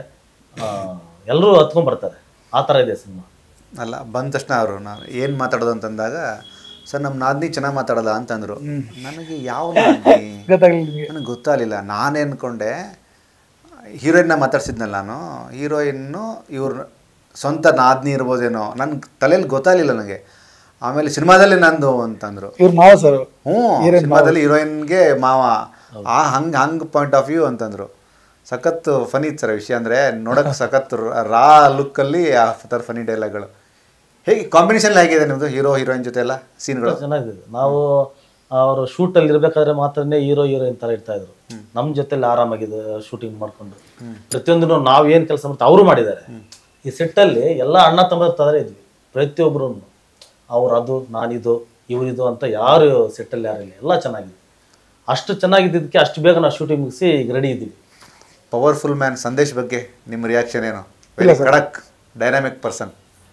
ಎಲ್ಲರೂ ಹತ್ಕೊಂಡ್ ಬರ್ತಾರೆ ಆ ಥರ ಇದೆ ಸಿನಿಮಾ ಅಲ್ಲ ಬಂದ ತಕ್ಷಣ ಅವರು ನಾನು ಏನು ಮಾತಾಡೋದು ಅಂತಂದಾಗ ಸರ್ ನಮ್ಮ ನಾದ್ನಿ ಚೆನ್ನಾಗಿ ಮಾತಾಡೋದ ಅಂತಂದರು ನನಗೆ ಯಾವ ನಾದ್ನಿ ಗೊತ್ತಾಗ್ಲಿಲ್ಲ ನಿಮಗೆ ನನಗೆ ಗೊತ್ತಾಗಲಿಲ್ಲ ನಾನು ಅನ್ಕೊಂಡೆ ಹೀರೋಯಿನ್ನ ಮಾತಾಡ್ಸಿದ್ನಲ್ಲ ನಾನು ಹೀರೋಯಿನ್ನು ಇವ್ರ ಸ್ವಂತ ನಾದ್ನಿ ಇರ್ಬೋದೇನೋ ನನ್ನ ತಲೆಯಲ್ಲಿ ಗೊತ್ತಾಗಲಿಲ್ಲ ನನಗೆ ಆಮೇಲೆ ಸಿನಿಮಾದಲ್ಲಿ ನಂದು ಅಂತಂದರು ಇವ್ರು ಮಾವ ಸರ್ ಹ್ಞೂ ಸಿನಿಮಾದಲ್ಲಿ ಹೀರೋಯಿನ್ಗೆ ಮಾವ ಆ ಹಂಗೆ ಹಂಗೆ ಪಾಯಿಂಟ್ ಆಫ್ ವ್ಯೂ ಅಂತಂದರು ಸಖತ್ ಫನಿ ಇತ್ತು ಸರ್ ವಿಷಯ ಅಂದರೆ ನೋಡೋಕೆ ಸಖತ್ ರಾ ಲುಕ್ಕಲ್ಲಿ ಆ ಥರ ಫನಿ ಡೈಲಾಗ್ಗಳು ಹೇಗೆ ಕಾಂಬಿನೇಷನ್ ಹೇಗಿದೆ ನಿಮ್ಮದು ಹೀರೋ ಹೀರೋಯಿನ್ ಜೊತೆ ಎಲ್ಲ ಸೀನ್ಗಳು ಚೆನ್ನಾಗಿದೆ ನಾವು ಅವರು ಶೂಟಲ್ಲಿ ಇರಬೇಕಾದ್ರೆ ಮಾತ್ರನೇ ಹೀರೋ ಹೀರೋಯಿನ್ ಥರ ಇರ್ತಾ ಇದ್ರು ನಮ್ಮ ಜೊತೆಲಿ ಆರಾಮಾಗಿದೆ ಶೂಟಿಂಗ್ ಮಾಡ್ಕೊಂಡು ಪ್ರತಿಯೊಂದನ್ನು ನಾವು ಏನು ಕೆಲಸ ಮಾಡ್ತೀವಿ ಅವರು ಮಾಡಿದ್ದಾರೆ ಈ ಸೆಟ್ಟಲ್ಲಿ ಎಲ್ಲ ಅಣ್ಣ ತಮ್ಮ ಥರ ಇದ್ವಿ ಪ್ರತಿಯೊಬ್ಬರು ಅವ್ರು ಅದು ನಾನಿದು ಇವರಿದು ಅಂತ ಯಾರು ಸೆಟ್ಟಲ್ಲಿ ಯಾರಿಲ್ಲ ಎಲ್ಲ ಚೆನ್ನಾಗಿದೆ ಅಷ್ಟು ಚೆನ್ನಾಗಿದ್ದಕ್ಕೆ ಅಷ್ಟು ಬೇಗ ನಾವು ಶೂಟಿಂಗ್ ಮುಗಿಸಿ ಈಗ ರೆಡಿ ಇದ್ದೀವಿ ಪವರ್ಫುಲ್ ಮ್ಯಾನ್ ಸಂದೇಶ್ ಬಗ್ಗೆ ನಿಮ್ಮ ರಿಯಾಕ್ಷನ್ ಏನು ವೆರಿ ಖಡಕ್ ಡೈನಾಮಿಕ್ ಪರ್ಸನ್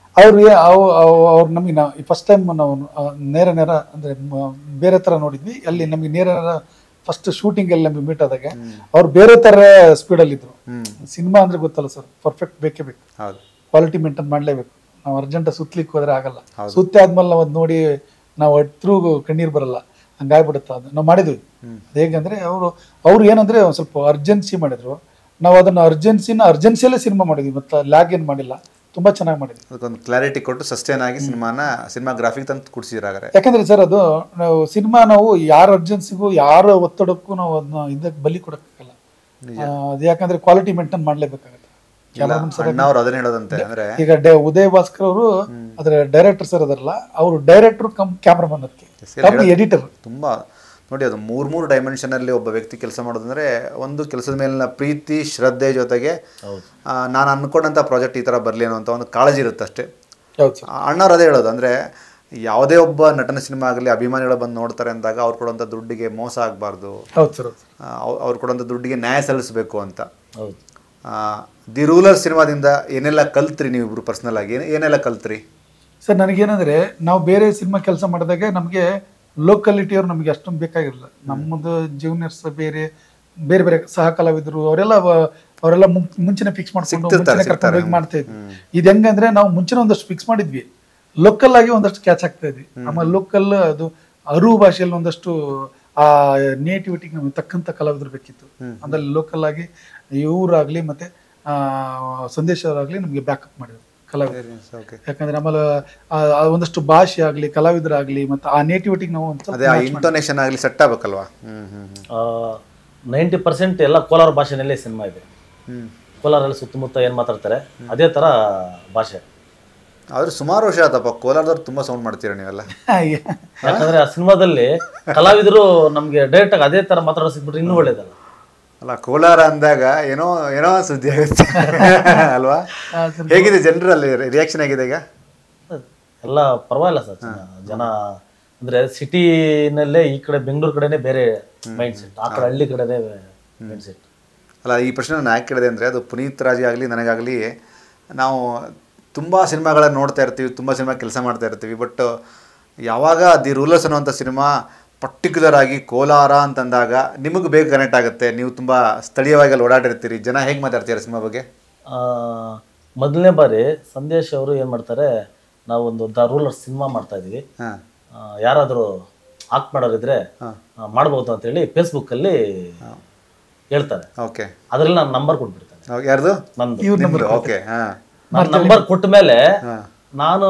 ಅವ್ರು ಏ- ಅವ್- ಅವ್- ಅವ್ರು ನಮಗೆ ನಾವು ಫಸ್ಟ್ ಟೈಮ್ ನಾವು ಆ, ನೇರ ನೇರ ಅಂದ್ರೆ ಮ- ಬೇರೆ ತರ ನೋಡಿದ್ವಿ ಅಲ್ಲಿ ನಮಗೆ ನೇರ ನೇರ ಫಸ್ಟ್ ಶೂಟಿಂಗ್ ಅಲ್ಲಿ ನಮಗೆ ಮೀಟ್ ಆದಾಗ ಅವ್ರು ಬೇರೆ ತರ ಸ್ಪೀಡ್ ಅಲ್ಲಿ ಇದ್ರು ಸಿನಿಮಾ ಅಂದ್ರೆ ಗೊತ್ತಲ್ಲ ಸರ್ ಪರ್ಫೆಕ್ಟ್ ಬೇಕೇ ಬೇಕು ಹೌದು ಕ್ವಾಲಿಟಿ ಮೇಂಟೈನ್ ಮಾಡಲೇಬೇಕು ನಾವು ಅರ್ಜೆಂಟ್ ಸುತ್ತಲಿಕ್ಕೆ ಹೋದ್ರೆ ಆಗಲ್ಲ ಸುತ್ತಿ ಆದ್ಮೇಲೆ ನಾವು ಅದ್ ನೋಡಿ ನಾವು ಥ್ರೂ ಕಣ್ಣೀರ್ ಬರಲ್ಲ ಹಂಗಾಗ್ಬಿಡುತ್ತೆ ಅದು ನಾವು ಮಾಡಿದ್ವಿ ಅದ್ ಹೇಗಂದ್ರೆ ಅವರು ಅವ್ರು ಏನಂದ್ರೆ ಒಂದ್ ಸ್ವಲ್ಪ ಅರ್ಜೆನ್ಸಿ ಮಾಡಿದ್ರು ನಾವು ಅದನ್ನ ಅರ್ಜೆನ್ಸಿನ ಅರ್ಜೆನ್ಸಿಯಲ್ಲೇ ಸಿನಿಮಾ ಮಾಡಿದ್ವಿ ಮತ್ತೆ ಲ್ಯಾಗ್ ಏನ್ ಮಾಡಿಲ್ಲ ತುಂಬಾ ಚೆನ್ನಾಗಿ ಮಾಡಿದ್ವಿ ಅದಕ್ಕೊಂದು ಕ್ಲಾರಿಟಿ ಕೊಟ್ಟು ಸಸ್ಟೈನ್ ಆಗಿ ಸಿನಿಮಾನ ಸಿನಿಮಾ ಗ್ರಾಫಿಕ್ ತಂದು ಕುಡ್ಸಿರಾಗರೆ ಯಾಕಂದ್ರೆ ಸರ್ ಅದು ನಾವು ಸಿನಿಮಾ ನಾವು ಯಾರ ಅರ್ಜೆನ್ಸಿಗೂ ಯಾರ ಒತ್ತಡಕ್ಕೂ ನಾವು ಅದನ್ನ ಇದಕ್ಕೆ ಬಲಿ ಕೊಡಕ್ಕಾಗಲ್ಲ ಆ, ಅದು ಯಾಕಂದ್ರೆ ಕ್ವಾಲಿಟಿ ಮೇಂಟೈನ್ ಮಾಡ್ಲೇಬೇಕಾಗತ್ತೆ ಕ್ಯಾಮರಾಮನ್ ಸರ್ ಅಣ್ಣವ್ರು ಅದನ್ನ ಹೇಳೋದಂತೆ ಅಂದ್ರೆ ಈಗ ಡೆ ಉದಯ್ ಭಾಸ್ಕರ್ ಅವರು ಅದ್ರ ಡೈರೆಕ್ಟರ್ ಸರ್ ಅದರಲ್ಲ ಅವರು ಡೈರೆಕ್ಟರ್ ಕಮ್ ಕ್ಯಾಮ್ರಾಮನ್ ಅದಕ್ಕೆ ಕಮ್ ಎಡಿಟರ್ ತುಂಬಾ ನೋಡಿ ಅದು ಮೂರ್ ಮೂರು ಡೈಮೆನ್ಷನ್ ಅಲ್ಲಿ ಒಬ್ಬ ವ್ಯಕ್ತಿ ಕೆಲಸ ಮಾಡೋದಂದ್ರೆ ಒಂದು ಕೆಲಸದ ಮೇಲಿನ ಪ್ರೀತಿ ಶ್ರದ್ಧೆ ಜೊತೆಗೆ ಆ, ನಾನು ಅನ್ಕೊಂಡಂತ ಪ್ರಾಜೆಕ್ಟ್ ಈ ತರ ಬರ್ಲಿ ಅನ್ನೋ ಒಂದು ಕಾಳಜಿ ಇರುತ್ತೆ ಅಷ್ಟೇ ಹೌದು ಸರ್ ಆ ಅಣ್ಣವ್ರು ಅದೇ ಹೇಳೋದು ಅಂದ್ರೆ ಯಾವುದೇ ಒಬ್ಬ ನಟನ ಸಿನಿಮಾ ಆಗಲಿ ಅಭಿಮಾನಿಗಳು ಬಂದು ನೋಡ್ತಾರೆ ಅಂದಾಗ ಅವ್ರು ಕೊಡುವಂಥ ದುಡ್ಡಿಗೆ ಮೋಸ ಆಗಬಾರ್ದು ಹೌದು ಸರ್ ಹೌದು ಅವ್ರು ಕೊಡುವಂಥ ದುಡ್ಡಿಗೆ ನ್ಯಾಯ ಸಲ್ಲಿಸಬೇಕು ಅಂತ ಹೌದು ಆ, ದಿ ರೂಲರ್ ಸಿನಿಮಾದಿಂದ ಏನೆಲ್ಲ ಕಲ್ತ್ರಿ ನೀವು ಇಬ್ರು ಪರ್ಸ್ನಲ್ ಆಗಿ ಏನ್- ಏನೆಲ್ಲ ಕಲ್ತ್ರಿ ಸರ್ ನನಗೇನಂದ್ರೆ ನಾವು ಬೇರೆ ಸಿನಿಮಾ ಕೆಲಸ ಮಾಡಿದಾಗ ನಮಗೆ ಲೋಕಲಿಟಿ ಅವ್ರು ನಮಗೆ ಅಷ್ಟೊಂದು ಬೇಕಾಗಿರಲಿಲ್ಲ ನಮ್ಮದು ಜೂನಿಯರ್ಸ್ ಬೇರೆ ಬೇರೆ ಬೇರೆ ಸಹ ಕಲಾವಿದರು ಅವರೆಲ್ಲ ಅವರೆಲ್ಲ ಮುಂಚೆನೆ ಫಿಕ್ಸ್ ಮಾಡ್ಕೊಂಡು ಸಿಗ್ತಿರ್ತಾರೆ, ಮುಂಚೆನೆ ಕರ್ಕೊಂಡು ಹೋಗಿ ಸಿಗ್ತಾರೆ. ಮಾಡ್ತಾ ಇದ್ವಿ ಇದು ಹೆಂಗಂದ್ರೆ ನಾವು ಮುಂಚೆನೆ ಒಂದಷ್ಟು ಫಿಕ್ಸ್ ಮಾಡಿದ್ವಿ ಲೋಕಲ್ ಆಗಿ ಒಂದಷ್ಟು ಕ್ಯಾಚ್ ಆಗ್ತಾ ಇದ್ವಿ ಆಮೇಲೆ ಲೋಕಲ್ ಅದು ಅರು ಭಾಷೆಯಲ್ಲಿ ಒಂದಷ್ಟು ಆ ನೇಟಿವಿಟಿಗೆ ನಮಗೆ ತಕ್ಕಂತ ಕಲಾವಿದರು ಬೇಕಿತ್ತು ಅಂದ್ರೆ ಲೋಕಲ್ ಆಗಿ ಇವರಾಗ್ಲಿ ಮತ್ತೆ ಆ, ಸಂದೇಶ್ ಅವರಾಗ್ಲಿ ನಮಗೆ ಬ್ಯಾಕಪ್ ಮಾಡಿದ್ರು ಕಲಾವಿದರು ಓಕೆ ಯಾಕಂದ್ರೆ ಆಮೇಲೆ ಆ- ಆ ಒಂದಷ್ಟು ಭಾಷೆ ಆಗ್ಲಿ ಕಲಾವಿದರಾಗ್ಲಿ ಮತ್ತೆ ಆ ನೇಟಿವಿಟಿಗೆ ನಾವು ಒಂದ್ ಸ್ವಲ್ಪ ಅದೇ ಆ ಇಂಟೋನೇಷನ್ ಆಗಲಿ ಸೆಟ್ ಆಗ್ಬೇಕಲ್ವಾ ಹ್ಮ್ ಹ್ಮ್ ಹ್ಮ್ ನೈಂಟಿ ಪರ್ಸೆಂಟ್ ಎಲ್ಲ ಕೋಲಾರ ಭಾಷೆನಲ್ಲೇ ಸಿನಿಮಾ ಇದೆ ಹ್ಮ್ ಕೋಲಾರಲ್ಲಿ ಸುತ್ತಮುತ್ತ ಏನು ಮಾತಾಡ್ತಾರೆ ಅದೇ ಥರ ಭಾಷೆ ಆದ್ರೆ ಸುಮಾರು ವರ್ಷ ಆತಪ್ಪ ಕೋಲಾರದವ್ರು ತುಂಬಾ ಸೌಂಡ್ ಮಾಡ್ತೀರಾ ನೀವೆಲ್ಲ ಯಾಕಂದ್ರೆ ಆ ಸಿನಿಮಾದಲ್ಲಿ ಕಲಾವಿದರು ನಮಗೆ ಡೈರೆಕ್ಟಾಗಿ ಅದೇ ಥರ ಮಾತಾಡೋ ಸಿಕ್ಬಿಟ್ರೆ ಇನ್ನೂ ಒಳ್ಳೇದಲ್ಲ ಅಲ್ಲ ಕೋಲಾರ ಅಂದಾಗ ಏನೋ ಏನೋ ಸುದ್ದಿ ಆಗುತ್ತೆ ಅಲ್ವಾ ಹೇಗಿದೆ ಜನರಲ್ಲಿ ರಿಯಾಕ್ಷನ್ ಆಗಿದೆ ಈಗ ಎಲ್ಲ ಪರವಾಗಿಲ್ಲ ಸರ್ ಜನ ಅಂದ್ರೆ ಸಿಟಿನಲ್ಲೇ ಈ ಕಡೆ ಬೆಂಗಳೂರು ಕಡೆನೇ ಬೇರೆ ಮೈಂಡ್ ಸೆಟ್ ಆ ಕಡೆ ಹಳ್ಳಿ ಕಡೆನೇ ಮೈಂಡ್ ಸೆಟ್ ಅಲ್ಲ ಈ ಪ್ರಶ್ನೆ ನಾನು ಯಾಕೆ ಕೇಳಿದೆ ಅಂದರೆ ಅದು ಪುನೀತ್ ರಾಜಿ ಆಗಲಿ ನನಗಾಗಲಿ ನಾವು ತುಂಬ ಸಿನಿಮಾಗಳನ್ನ ನೋಡ್ತಾ ಇರ್ತೀವಿ ತುಂಬ ಸಿನಿಮಾ ಕೆಲಸ ಮಾಡ್ತಾ ಇರ್ತೀವಿ ಬಟ್ ಯಾವಾಗ ದಿ ರೂಲರ್ಸ್ ಅನ್ನುವಂಥ ಸಿನಿಮಾ ಪರ್ಟಿಕ್ಯುಲರ್ ಆಗಿ ಕೋಲಾರ ಅಂತಂದಾಗ ನಿಮಗೆ ಬೇಗ ಕನೆಕ್ಟ್ ಆಗುತ್ತೆ ನೀವು ತುಂಬ ಸ್ಥಳೀಯವಾಗಿ ಅಲ್ಲಿ ಓಡಾಡಿರ್ತೀರಿ ಜನ ಹೇಗೆ ಮಾತಾಡ್ತೀರಾ ಸಿನಿಮಾ ಬಗ್ಗೆ ಮೊದಲನೇ ಬಾರಿ ಸಂದೇಶ್ ಅವರು ಏನು ಮಾಡ್ತಾರೆ ನಾವು ಒಂದು ದ ರೂಲರ್ ಸಿನಿಮಾ ಮಾಡ್ತಾ ಇದೀವಿ ಹಾಂ ಆ, ಯಾರಾದರೂ ಆಕ್ಟ್ ಮಾಡೋರಿದ್ರೆ ಆ, ಮಾಡ್ಬೋದು ಅಂತೇಳಿ ಫೇಸ್ಬುಕ್ಕಲ್ಲಿ ಹೇಳ್ತಾರೆ ಓಕೆ ಅದರಲ್ಲಿ ನಾನು ನಂಬರ್ ಕೊಟ್ಬಿಡ್ತೇನೆ ಯಾರ್ದು ನಂದು ನಿಮ್ದು ಓಕೆ ಹಾಂ ನಾನು ನಂಬರ್ ಕೊಟ್ಟ ಮೇಲೆ ಹಾಂ ನಾನು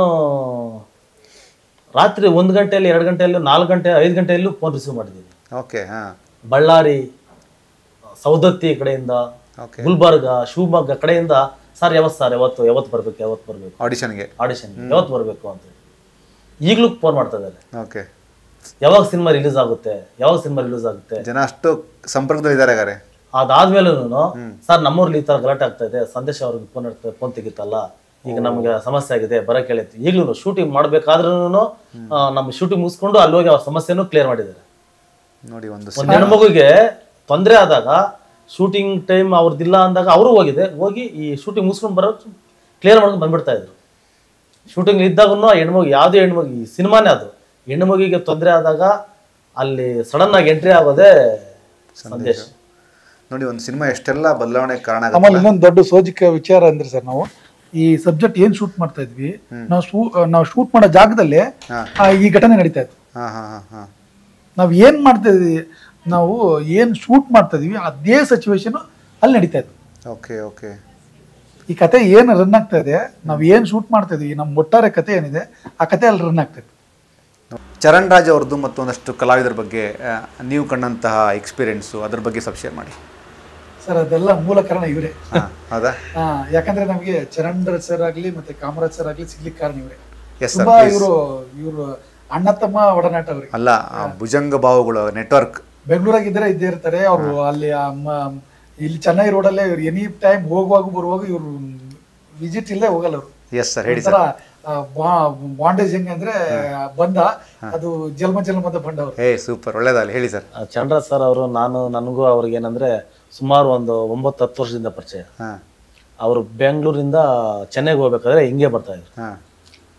ರಾತ್ರಿ ಒಂದು ಗಂಟೆಯಲ್ಲಿ ಎರಡು ಗಂಟೆಯಲ್ಲಿ ನಾಲ್ಕು ಗಂಟೆ ಐದು ಗಂಟೆಯಲ್ಲೂ ಫೋನ್ ರಿಸೀವ್ ಮಾಡಿದ್ದೀನಿ ಓಕೆ ಹಾಂ ಬಳ್ಳಾರಿ ಸೌದತ್ತಿ ಕಡೆಯಿಂದ ಓಕೆ ಗುಲ್ಬರ್ಗ ಶಿವಮೊಗ್ಗ ಕಡೆಯಿಂದ ಸರ್ ಯಾವತ್ತು ಸರ್ ಯಾವತ್ತು ಯಾವತ್ತು ಬರಬೇಕು ಯಾವತ್ತು ಬರಬೇಕು ಆಡಿಷನ್ಗೆ ಆಡಿಷನ್ ಯಾವತ್ತು ಬರಬೇಕು ಅಂತ ಈಗಲೂ ಫೋನ್ ಮಾಡ್ತಾ ಇದ್ದಾರೆ ಓಕೆ ಯಾವಾಗ ಸಿನಿಮಾ ರಿಲೀಸ್ ಆಗುತ್ತೆ ಯಾವಾಗ ಸಿನಿಮಾ ರಿಲೀಸ್ ಆಗುತ್ತೆ ಜನ ಅಷ್ಟು ಸಂಪರ್ಕದಲ್ಲಿ ಇದ್ದಾರೆ ಹಾಗಾರೆ ಅದಾದ್ಮೇಲೂ ಸರ್ ನಮ್ಮೂರಲ್ಲಿ ಈ ತರ ಗಲಾಟೆ ಆಗ್ತಾ ಇದೆ ಸಂದೇಶ ಅವ್ರಿಗೆ ಫೋನ್ ಫೋನ್ ತೆಗಿತಲ್ಲ ಈಗ ನಮ್ಗೆ ಸಮಸ್ಯೆ ಆಗಿದೆ ಬರಕ್ ಹೇಳಿತ್ತು ಈಗಲೂ ಶೂಟಿಂಗ್ ಮಾಡ್ಬೇಕಾದ್ರೂ ನಮ್ಮ ಶೂಟಿಂಗ್ ಮುಗಿಸ್ಕೊಂಡು ಅಲ್ಲಿ ಹೋಗಿ ಅವ್ರ ಸಮಸ್ಯೆನೂ ಕ್ಲಿಯರ್ ಮಾಡಿದ್ದಾರೆ ನೋಡಿ ಒಂದು ಒಂದು ಹೆಣ್ಮಗುಗೆ ತೊಂದರೆ ಆದಾಗ ಶೂಟಿಂಗ್ ಟೈಮ್ ಅವ್ರದ್ದಿಲ್ಲ ಅಂದಾಗ ಅವರು ಹೋಗಿದೆ ಹೋಗಿ ಈ ಶೂಟಿಂಗ್ ಮುಗಿಸ್ಕೊಂಡು ಬರೋ ಕ್ಲಿಯರ್ ಮಾಡ್ಕೊಂಡು ಬಂದ್ಬಿಡ್ತಾ ಇದ್ರು ಶೂಟಿಂಗ್ ಇದ್ದಾಗೂ ಆ ಹೆಣ್ಮಗು ಯಾವುದೇ ಹೆಣ್ಮಗು ಈ ಸಿನಿಮಾನೇ ಅದು ಹೆಣ್ಮಗಿಗೆ ತೊಂದರೆ ಆದಾಗ ಅಲ್ಲಿ ಸಡನ್ ಆಗಿ ಎಂಟ್ರಿ ಆಗೋದೇ ಸಂದೇಶ ನೋಡಿ ಒಂದು ಸಿನಿಮಾ ಎಷ್ಟೆಲ್ಲ ಬದಲಾವಣೆ ಕಾರಣ ಆಗುತ್ತೆ ಆಮೇಲೆ ಇನ್ನೊಂದು ದೊಡ್ಡ ಸೋಜಿಕ ವಿಚಾರ ಅಂದ್ರೆ ಸರ್ ನಾವು ಈ ಸಬ್ಜೆಕ್ಟ್ ಏನ್ ಶೂಟ್ ಮಾಡ್ತಾ ಇದ್ವಿ ನಾವು ಶೂ ನಾವು ಶೂಟ್ ಮಾಡೋ ಜಾಗದಲ್ಲೇ ಹಾ. ಆ, ಈ ಘಟನೆ ನಡೀತಾ ಇತ್ತು ಹಾಂ ಹಾಂ ಹಾಂ ಹಾಂ ನಾವು ಏನ್ ಮಾಡ್ತಾ ಇದ್ವಿ ನಾವು ಏನ್ ಶೂಟ್ ಮಾಡ್ತಾ ಇದೀವಿ ಅದೇ ಸಿಚುವೇಶನ್ ಅಲ್ಲಿ ನಡೀತಾ ಇತ್ತು ಓಕೆ ಓಕೆ ಈ ಕತೆ ಏನು ರನ್ ಆಗ್ತಾ ಇದೆ ನಾವು ಏನ್ ಶೂಟ್ ಮಾಡ್ತಾ ಇದೀವಿ ನಮ್ಮ ಒಟ್ಟಾರೆ ಕತೆ ಏನಿದೆ ಆ ಕತೆ ಅಲ್ಲಿ ರನ್ ಆಗ್ತಾ ಇತ್ತು ಚರಣ್ ರಾಜ್ ಅವ್ರದ್ದು ಮತ್ತು ಒಂದಷ್ಟು ಕಲಾವಿದರ ಬಗ್ಗೆ ಆ, ನೀವು ಕಂಡಂತಹ ಎಕ್ಸ್ಪೀರಿಯೆನ್ಸು ಅದ್ರ ಬಗ್ಗೆ ಸ್ವಲ್ಪ ಶೇರ್ ಮಾಡಿ ಸರ್ ಅದೆಲ್ಲ ಮೂಲ ಕಾರಣ ಇವರೇ ಹಾಂ ಹೌದಾ ಯಾಕಂದ್ರೆ ನಮಗೆ ಚರಣ್ ಸರ್ ಆಗ್ಲಿ ಮತ್ತೆ ಕಾಮರಾಜ್ ಸರ್ ಆಗ್ಲಿ ಸಿಗ್ಲಿಕ್ಕೆ ಕಾರಣ ಇವರೇ ಎಸ್ ಸರ್ ತುಂಬಾ ಇವರು ಇವರು ಅಣ್ಣ ತಮ್ಮ ಒಡನಾಟ ಅವ್ರಿಗೆ ಅಲ್ಲ ಆ ಭುಜಂಗ ಭಾವಗಳು ನೆಟ್ವರ್ಕ್ ಬೆಂಗಳೂರಾಗಿದ್ದರೆ ಇದ್ದೇ ಇರ್ತಾರೆ ಅವರು ಅಲ್ಲಿ ಆ ಮ- ಇಲ್ಲಿ ಚೆನ್ನೈ ರೋಡಲ್ಲೇ ಇವ್ರು ಎನಿ ಟೈಮ್ ಹೋಗುವಾಗ ಬರುವಾಗ ಇವರು ವಿಸಿಟ್ ಇಲ್ಲೇ ಹೋಗಲ್ಲ ಅವರು ಎಸ್ ಸರ್ ಹೇಳಿ ಒಂಥರ ಬಾಂಡೇಜ್ ಹೆಂಗೆ ಅಂದ್ರೆ ಬಂದ ಅದು ಜನ್ಮ ಜನ್ಮದ ಬಂಡ ಅವರು ಹೇ ಸೂಪರ್ ಒಳ್ಳೇದಾಗಲಿ ಹೇಳಿ ಸರ್ ಚಂದ್ರರಾಜ್ ಸರ್ ಅವರು ನಾನು ನನಗೂ ಅವ್ರಿಗೆ ಏನಂದ್ರೆ ಸುಮಾರು ಒಂದು ಒಂಬತ್ತು ಹತ್ತು ವರ್ಷದಿಂದ ಪರಿಚಯ ಹಾಂ ಅವರು ಬೆಂಗಳೂರಿಂದ ಚೆನ್ನೈಗೆ ಹೋಗ್ಬೇಕಾದ್ರೆ ಹಿಂಗೆ ಬರ್ತಾ ಇದ್ರು ಹಾಂ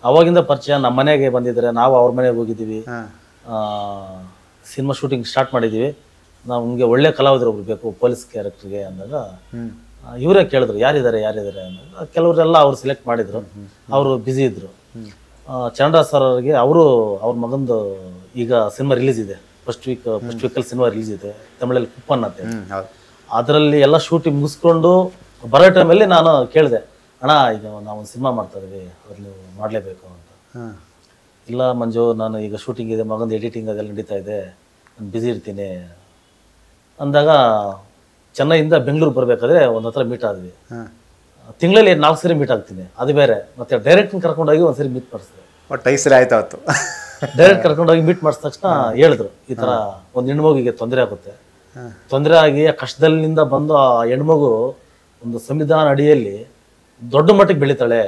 ಅವಾಗಿಂದ ಪರಿಚಯ ನಮ್ಮ ಮನೆಗೆ ಬಂದಿದ್ದಾರೆ ನಾವು ಅವ್ರ ಮನೆಗೆ ಹೋಗಿದ್ದೀವಿ ಹಾಂ ಸಿನಿಮಾ ಶೂಟಿಂಗ್ ಸ್ಟಾರ್ಟ್ ಮಾಡಿದ್ದೀವಿ ನಾವು ನಮಗೆ ಒಳ್ಳೆ ಕಲಾವಿದರು ಒಬ್ರು ಬೇಕು ಪೊಲೀಸ್ ಕ್ಯಾರೆಕ್ಟರ್ಗೆ ಅಂದಾಗ ಹ್ಞೂ ಆ, ಇವರೇ ಕೇಳಿದ್ರು ಯಾರಿದ್ದಾರೆ ಯಾರಿದ್ದಾರೆ ಅಂದಾಗ ಕೆಲವರೆಲ್ಲ ಅವ್ರು ಸೆಲೆಕ್ಟ್ ಮಾಡಿದ್ರು ಅವರು ಬ್ಯುಸಿ ಇದ್ರು ಚಂದ್ರರಾಜ್ ಸರ್ ಅವರಿಗೆ ಅವರು ಅವ್ರ ಮಗಂದು ಈಗ ಸಿನಿಮಾ ರಿಲೀಸ್ ಇದೆ ಫಸ್ಟ್ ವೀಕ್ ಫಸ್ಟ್ ವೀಕಲ್ಲಿ ಸಿನಿಮಾ ರಿಲೀಸ್ ಇದೆ ತಮಿಳಲ್ಲಿ ಕುಪ್ಪನ್ ಅಂತ ಹ್ಞೂ ಹೌದು ಅದರಲ್ಲಿ ಎಲ್ಲ ಶೂಟಿಂಗ್ ಮುಗಿಸ್ಕೊಂಡು ಬರೋ ಟೈಮಲ್ಲಿ ನಾನು ಕೇಳಿದೆ ಅಣ್ಣ ಈಗ ನಾವು ಒಂದು ಸಿನಿಮಾ ಮಾಡ್ತಾ ಇದೀವಿ ಅದ್ರಲ್ಲಿ ನೀವು ಮಾಡಲೇಬೇಕು ಅಂತ ಹಾಂ ಇಲ್ಲ ಮಂಜು ನಾನು ಈಗ ಶೂಟಿಂಗ್ ಇದೆ ಮಗಂದು ಎಡಿಟಿಂಗ್ ಅದೆಲ್ಲ ನಡೀತಾ ಇದೆ ನಾನು ಬ್ಯುಸಿ ಇರ್ತೀನಿ ಅಂದಾಗ ಚೆನ್ನೈಯಿಂದ ಬೆಂಗಳೂರು ಬರಬೇಕಾದ್ರೆ ಒಂದು ಹತ್ರ ಮೀಟ್ ಆದ್ವಿ ಹಾಂ ತಿಂಗಳಲ್ಲಿ ನಾಲ್ಕು ಸರಿ ಮೀಟ್ ಆಗ್ತೀನಿ ಅದು ಬೇರೆ ಮತ್ತೆ ಡೈರೆಕ್ಟ್ ಕರ್ಕೊಂಡೋಗಿ ಒಂದ್ಸರಿ ಮೀಟ್ ಮಾಡಿಸಿದೆ ಒಟ್ಟು ಐದು ಸರಿ ಆಯ್ತು ಅವತ್ತು ಡೈರೆಕ್ಟ್ ಕರ್ಕೊಂಡೋಗಿ ಮೀಟ್ ಮಾಡಿದ ತಕ್ಷಣ ಹೇಳಿದ್ರು ಈ ಥರ ಒಂದು ಹೆಣ್ಮಗುಗೆ ತೊಂದರೆ ಆಗುತ್ತೆ ಹಾಂ ತೊಂದರೆ ಆಗಿ ಆ ಕಷ್ಟದಲ್ಲಿಂದ ಬಂದು ಆ ಹೆಣ್ಮಗು ಒಂದು ಸಂವಿಧಾನ ಅಡಿಯಲ್ಲಿ ದೊಡ್ಡ ಮಟ್ಟಕ್ಕೆ ಬೆಳಿತಾಳೆ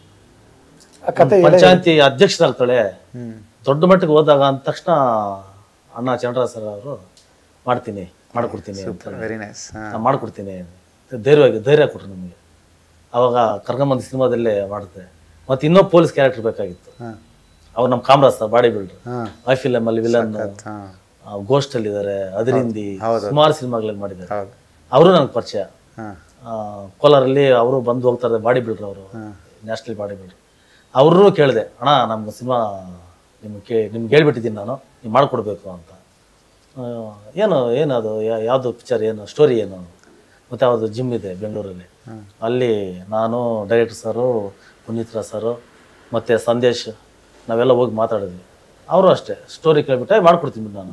ಆ ಕತೆ ಪಂಚಾಯತಿ ಅಧ್ಯಕ್ಷರಾಗ್ತಾಳೆ ಹ್ಞೂ ದೊಡ್ಡ ಮಟ್ಟಿಗೆ ಹೋದಾಗ ಅಂದ ತಕ್ಷಣ ಅಣ್ಣ ಚಂದ್ರರಾಜ್ ಸರ್ ಅವರು ಮಾಡ್ತೀನಿ ಮಾಡ್ಕೊಡ್ತೀನಿ ಅಂತ ವೆರಿ ನೈಸ್ ಹಾಂ ನಾನು ಮಾಡ್ಕೊಡ್ತೀನಿ ಧೈರ್ಯವಾಗಿ ಧೈರ್ಯ ಕೊಟ್ರು ನಮಗೆ ಅವಾಗ ಕರ್ಕೊಂಬಂದು ಸಿನಿಮಾದಲ್ಲೇ ಮಾಡಿದೆ ಮತ್ತೆ ಇನ್ನೊಬ್ಬ ಪೊಲೀಸ್ ಕ್ಯಾರೆಕ್ಟರ್ ಬೇಕಾಗಿತ್ತು ಹಾಂ ಅವ್ರು ನಮ್ಮ ಕಾಮರಾಜ್ ಸರ್ ಬಾಡಿ ಬಿಲ್ಡರ್ ಹಾಂ ಐ ಫಿಲಮ್ ಅಲ್ಲಿ ವಿಲನ್ ಹಾಂ ಗೋಸ್ಟ್ ಅಲ್ಲಿ ಇದ್ದಾರೆ ಅದರಿಂದಿ ಹೌದು. ಸುಮಾರು ಸಿನಿಮಾಗಳಲ್ಲಿ ಮಾಡಿದ್ದಾರೆ ಹೌದು ಅವರು ನನಗೆ ಪರಿಚಯ ಹಾಂ ಆ, ಕೋಲಾರಲ್ಲಿ ಅವರು ಬಂದು ಹೋಗ್ತಾರೆ ಬಾಡಿ ಬಿಲ್ಡರ್ ಅವರು ಹಾಂ ನ್ಯಾಷನಲ್ ಬಾಡಿ ಬಿಲ್ಡರ್ ಅವ್ರೂ ಕೇಳಿದೆ ಅಣ್ಣ ನಮ್ಗೆ ಸಿನಿಮಾ ನಿಮ್ಗೆ ಕೇ ನಿಮ್ಗೆ ಹೇಳ್ಬಿಟ್ಟಿದ್ದೀನಿ ನಾನು ನೀವು ಮಾಡಿಕೊಡ್ಬೇಕು ಅಂತ ಆ, ಏನು ಏನದು ಯಾ- ಯಾವುದು ಪಿಕ್ಚರ್ ಏನು ಸ್ಟೋರಿ ಏನು ಮತ್ತು ಯಾವುದು ಜಿಮ್ ಇದೆ ಬೆಂಗಳೂರಲ್ಲಿ ಅಲ್ಲಿ ನಾನು director sir Puneeth Raj sir ಮತ್ತು ಸಂದೇಶ್ ನಾವೆಲ್ಲ ಹೋಗಿ ಮಾತಾಡಿದ್ವಿ ಅವರು ಅಷ್ಟೇ ಸ್ಟೋರಿ ಕೇಳ್ಬಿಟ್ಟೆ ಮಾಡ್ಕೊಡ್ತೀನಿ ನಾನು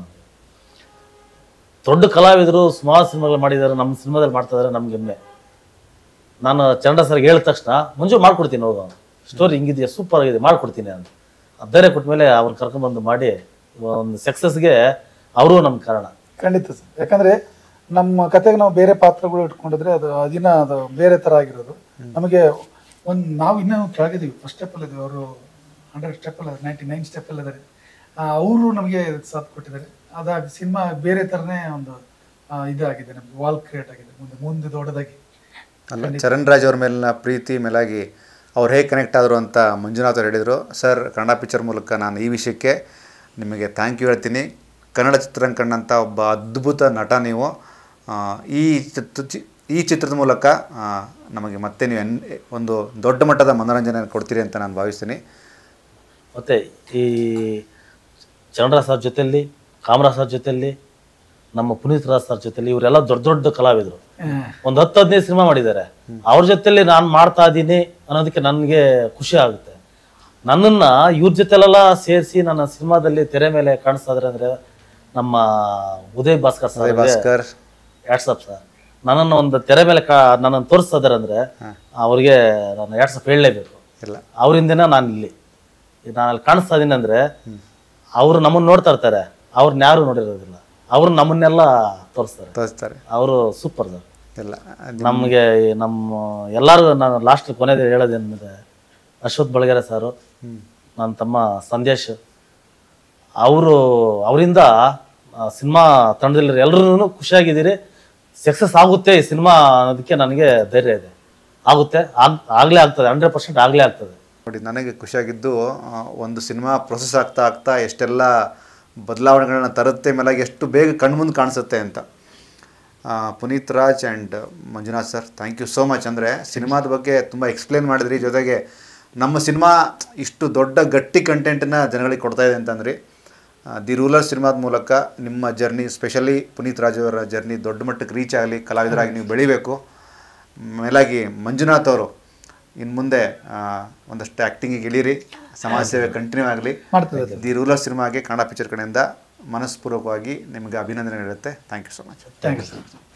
ದೊಡ್ಡ ಕಲಾವಿದರು ಸುಮಾರು ಸಿನಿಮಾಗಳು ಮಾಡಿದ್ದಾರೆ ನಮ್ಮ ಸಿನಿಮಾದಲ್ಲಿ ಮಾಡ್ತಾ ಇದ್ದಾರೆ ನಮ್ಗೆ ಹೆಮ್ಮೆ ನಾನು ಚಂದ್ರ ಸರ್ಗೆ ಹೇಳಿದ ತಕ್ಷಣ ಮಂಜು ಮಾಡ್ಕೊಡ್ತೀನಿ ಹೋಗು ಸ್ಟೋರಿ ಹಿಂಗಿದೆಯಾ ಸೂಪರ್ ಆಗಿದೆ ಮಾಡ್ಕೊಡ್ತೀನಿ ಅಂತ ಆ ಧೈರ್ಯ ಕೊಟ್ಟ ಮೇಲೆ ಅವ್ರು ಕರ್ಕೊಂಡ್ಬಂದು ಮಾಡಿ ಒಂದು ಸಕ್ಸಸ್ಗೆ ಅವರು ನಮ್ಮ ಕಾರಣ ಖಂಡಿತ ಸರ್ ಯಾಕಂದ್ರೆ ನಮ್ಮ ಕತೆಗೆ ನಾವು ಬೇರೆ ಪಾತ್ರಗಳು ಇಟ್ಕೊಂಡಿದ್ರೆ ಅದು ಅದಿನ ಅದು ಬೇರೆ ತರ ಆಗಿರೋದು ನಮಗೆ ಒಂದು ನಾವು ಇನ್ನೂ ಕೆಳಗಿದೀವಿ ಫಸ್ಟ್ ಸ್ಟೆಪ್ ಅಲ್ಲಿ ಅವರು ಹಂಡ್ರೆಡ್ ಸ್ಟೆಪ್ ಅಲ್ಲ ನೈಂಟಿ ನೈನ್ ಸ್ಟೆಪ್ ಅಲ್ಲಿ ಇದ್ದಾರೆ ಅವರು ನಮಗೆ ಸಾಥ್ ಕೊಟ್ಟಿದ್ದಾರೆ ಅದಾಗಿ ಸಿನಿಮಾ ಬೇರೆ ತರನೇ ಒಂದು ಆ, ಇದಾಗಿದೆ ನಮ್ಗೆ ವಾಲ್ ಕ್ರಿಯೇಟ್ ಆಗಿದೆ ಮುಂದೆ ಮುಂದೆ ದೊಡ್ಡದಾಗಿ ಅಲ್ಲ ಚರಣ್ ರಾಜ್ ಅವ್ರ ಮೇಲಿನ ಪ್ರೀತಿ ಮೇಲಾಗಿ ಅವ್ರು ಹೇಗೆ ಕನೆಕ್ಟ್ ಆದರು ಅಂತ ಮಂಜುನಾಥ್ ಅವ್ರು ಹೇಳಿದರು ಸರ್ ಕನ್ನಡ ಪಿಕ್ಚರ್ ಮೂಲಕ ನಾನು ಈ ವಿಷಯಕ್ಕೆ ನಿಮಗೆ ಥ್ಯಾಂಕ್ ಯು ಹೇಳ್ತೀನಿ ಕನ್ನಡ ಚಿತ್ರಾಂಕಣ್ಣಂಥ ಒಬ್ಬ ಅದ್ಭುತ ನಟ ನೀವು ಆ, ಈ ಚಿತ್ರ ಚಿ- ಈ ಚಿತ್ರದ ಮೂಲಕ ಆ, ನಮಗೆ ಮತ್ತೆ ನೀವು ಎನ್ ಒಂದು ದೊಡ್ಡ ಮಟ್ಟದ ಮನೋರಂಜನೆ ಕೊಡ್ತೀರಿ ಅಂತ ನಾನು ಭಾವಿಸ್ತೀನಿ ಮತ್ತು ಈ ಚಂದ್ರರಾಜ್ ಸರ್ ಜೊತೆಯಲ್ಲಿ ಕಾಮರಾಜ್ ಸರ್ ಜೊತೆಯಲ್ಲಿ ನಮ್ಮ ಪುನೀತ್ ರಾಜ್ ಸರ್ ಜೊತೆಲಿ ಇವರೆಲ್ಲ ದೊಡ್ಡ ದೊಡ್ಡ ಕಲಾವಿದರು ಒಂದು ಹತ್ತು ಹದಿನೈದು ಸಿನಿಮಾ ಮಾಡಿದ್ದಾರೆ ಅವ್ರ ಜೊತೆಲಿ ನಾನು ಮಾಡ್ತಾ ಇದ್ದೀನಿ ಅನ್ನೋದಕ್ಕೆ ನನಗೆ ಖುಷಿ ಆಗುತ್ತೆ ನನ್ನನ್ನ ಇವ್ರ ಜೊತೆಲೆಲ್ಲ ಸೇರಿಸಿ ನನ್ನ ಸಿನಿಮಾದಲ್ಲಿ ತೆರೆ ಮೇಲೆ ಕಾಣಿಸ್ತಾ ಇದ್ದಾರೆ ಅಂದ್ರೆ ನಮ್ಮ Uday Bhaskar sir Bhaskar WhatsApp sir ನನ್ನನ್ನು ಒಂದು ತೆರೆ ಮೇಲೆ ಕಾ ನನ್ನನ್ನು ತೋರಿಸ್ತಾ ಇದ್ದಾರೆ ಅಂದ್ರೆ ಅವ್ರಿಗೆ ನಾನು ವಾಟ್ಸಪ್ ಹೇಳಲೇಬೇಕು ಇಲ್ಲ ಅವರಿಂದನೇ ನಾನು ಇಲ್ಲಿ ಈಗ ನಾನು ಅಲ್ಲಿ ಕಾಣಿಸ್ತಾ ಇದ್ದೀನಿ ಅಂದ್ರೆ ಅವರು ನಮ್ಮನ್ನ ನೋಡ್ತಾ ಇರ್ತಾರೆ ಅವ್ರನ್ನ ಯಾರು ನೋಡಿರೋದಿಲ್ಲ ಅವ್ರು ನಮ್ಮನ್ನೆಲ್ಲ ತೋರಿಸ್ತಾರೆ ತೋರಿಸ್ತಾರೆ ಅವರು ಸೂಪರ್ ಸರ್ ಇಲ್ಲ ನಮಗೆ ನಮ್ಮ ಎಲ್ಲರಿಗೂ ನಾನು ಲಾಸ್ಟ್ ಕೊನೆಗೆ ಹೇಳೋದೇನಿದೆ ಅಶ್ವಥ್ ಬಳಗೆರೆ ಸಾರು ನನ್ನ ತಮ್ಮ ಸಂದೇಶ್ ಅವರು ಅವರಿಂದ ಸಿನಿಮಾ ತಂಡದಲ್ಲಿ ಎಲ್ಲರೂ ಖುಷಿಯಾಗಿದ್ದೀರಿ ಸಕ್ಸಸ್ ಆಗುತ್ತೆ ಈ ಸಿನಿಮಾ ಅನ್ನೋದಕ್ಕೆ ನನಗೆ ಧೈರ್ಯ ಇದೆ ಆಗುತ್ತೆ ಆಗ್ ಆಗಲೇ ಆಗ್ತದೆ ಹಂಡ್ರೆಡ್ ಪರ್ಸೆಂಟ್ ಆಗಲೇ ಆಗ್ತದೆ ನೋಡಿ ನನಗೆ ಖುಷಿಯಾಗಿದ್ದು ಆ, ಒಂದು ಸಿನಿಮಾ ಪ್ರೊಸೆಸ್ ಆಗ್ತಾ ಆಗ್ತಾ ಎಷ್ಟೆಲ್ಲ ಬದಲಾವಣೆಗಳನ್ನ ತರುತ್ತೆ ಮೇಲಾಗಿ ಎಷ್ಟು ಬೇಗ ಕಣ್ಮುಂದೆ ಕಾಣಿಸುತ್ತೆ ಅಂತ ಆ, Puneeth Raj and Manjunath sir thank you so much ಅಂದರೆ ಸಿನಿಮಾದ ಬಗ್ಗೆ ತುಂಬ ಎಕ್ಸ್ಪ್ಲೇನ್ ಮಾಡಿದ್ರಿ ಜೊತೆಗೆ ನಮ್ಮ ಸಿನಿಮಾ ಇಷ್ಟು ದೊಡ್ಡ ಗಟ್ಟಿ ಕಂಟೆಂಟನ್ನು ಜನಗಳಿಗೆ ಕೊಡ್ತಾ ಇದೆ ಅಂತಂದ್ರಿ ಆ, ದಿ ರೂಲರ್ ಸಿನಿಮಾದ ಮೂಲಕ ನಿಮ್ಮ ಜರ್ನಿ ಸ್ಪೆಷಲಿ ಪುನೀತ್ ರಾಜ್ ಅವರ ಜರ್ನಿ ದೊಡ್ಡ ಮಟ್ಟಕ್ಕೆ ರೀಚ್ ಆಗಲಿ ಕಲಾವಿದರಾಗಿ ನೀವು ಬೆಳಿಬೇಕು ಮೇಲಾಗಿ ಮಂಜುನಾಥ್ ಅವರು ಇನ್ನು ಮುಂದೆ ಆ, ಒಂದಷ್ಟು ಆ್ಯಕ್ಟಿಂಗಿಗೆ ಇಳೀರಿ ಸಮಾಜ ಸೇವೆ ಕಂಟಿನ್ಯೂ ಆಗಲಿ ಮಾಡ್ತದೆ ದಿ ರೂಲರ್ ಸಿನಿಮಾಗೆ ಕನ್ನಡ ಪಿಕ್ಚರ್ ಕಡೆಯಿಂದ ಮನಸ್ಪೂರ್ವಕವಾಗಿ ನಿಮಗೆ ಅಭಿನಂದನೆ ಇರುತ್ತೆ thank you so much thank you sir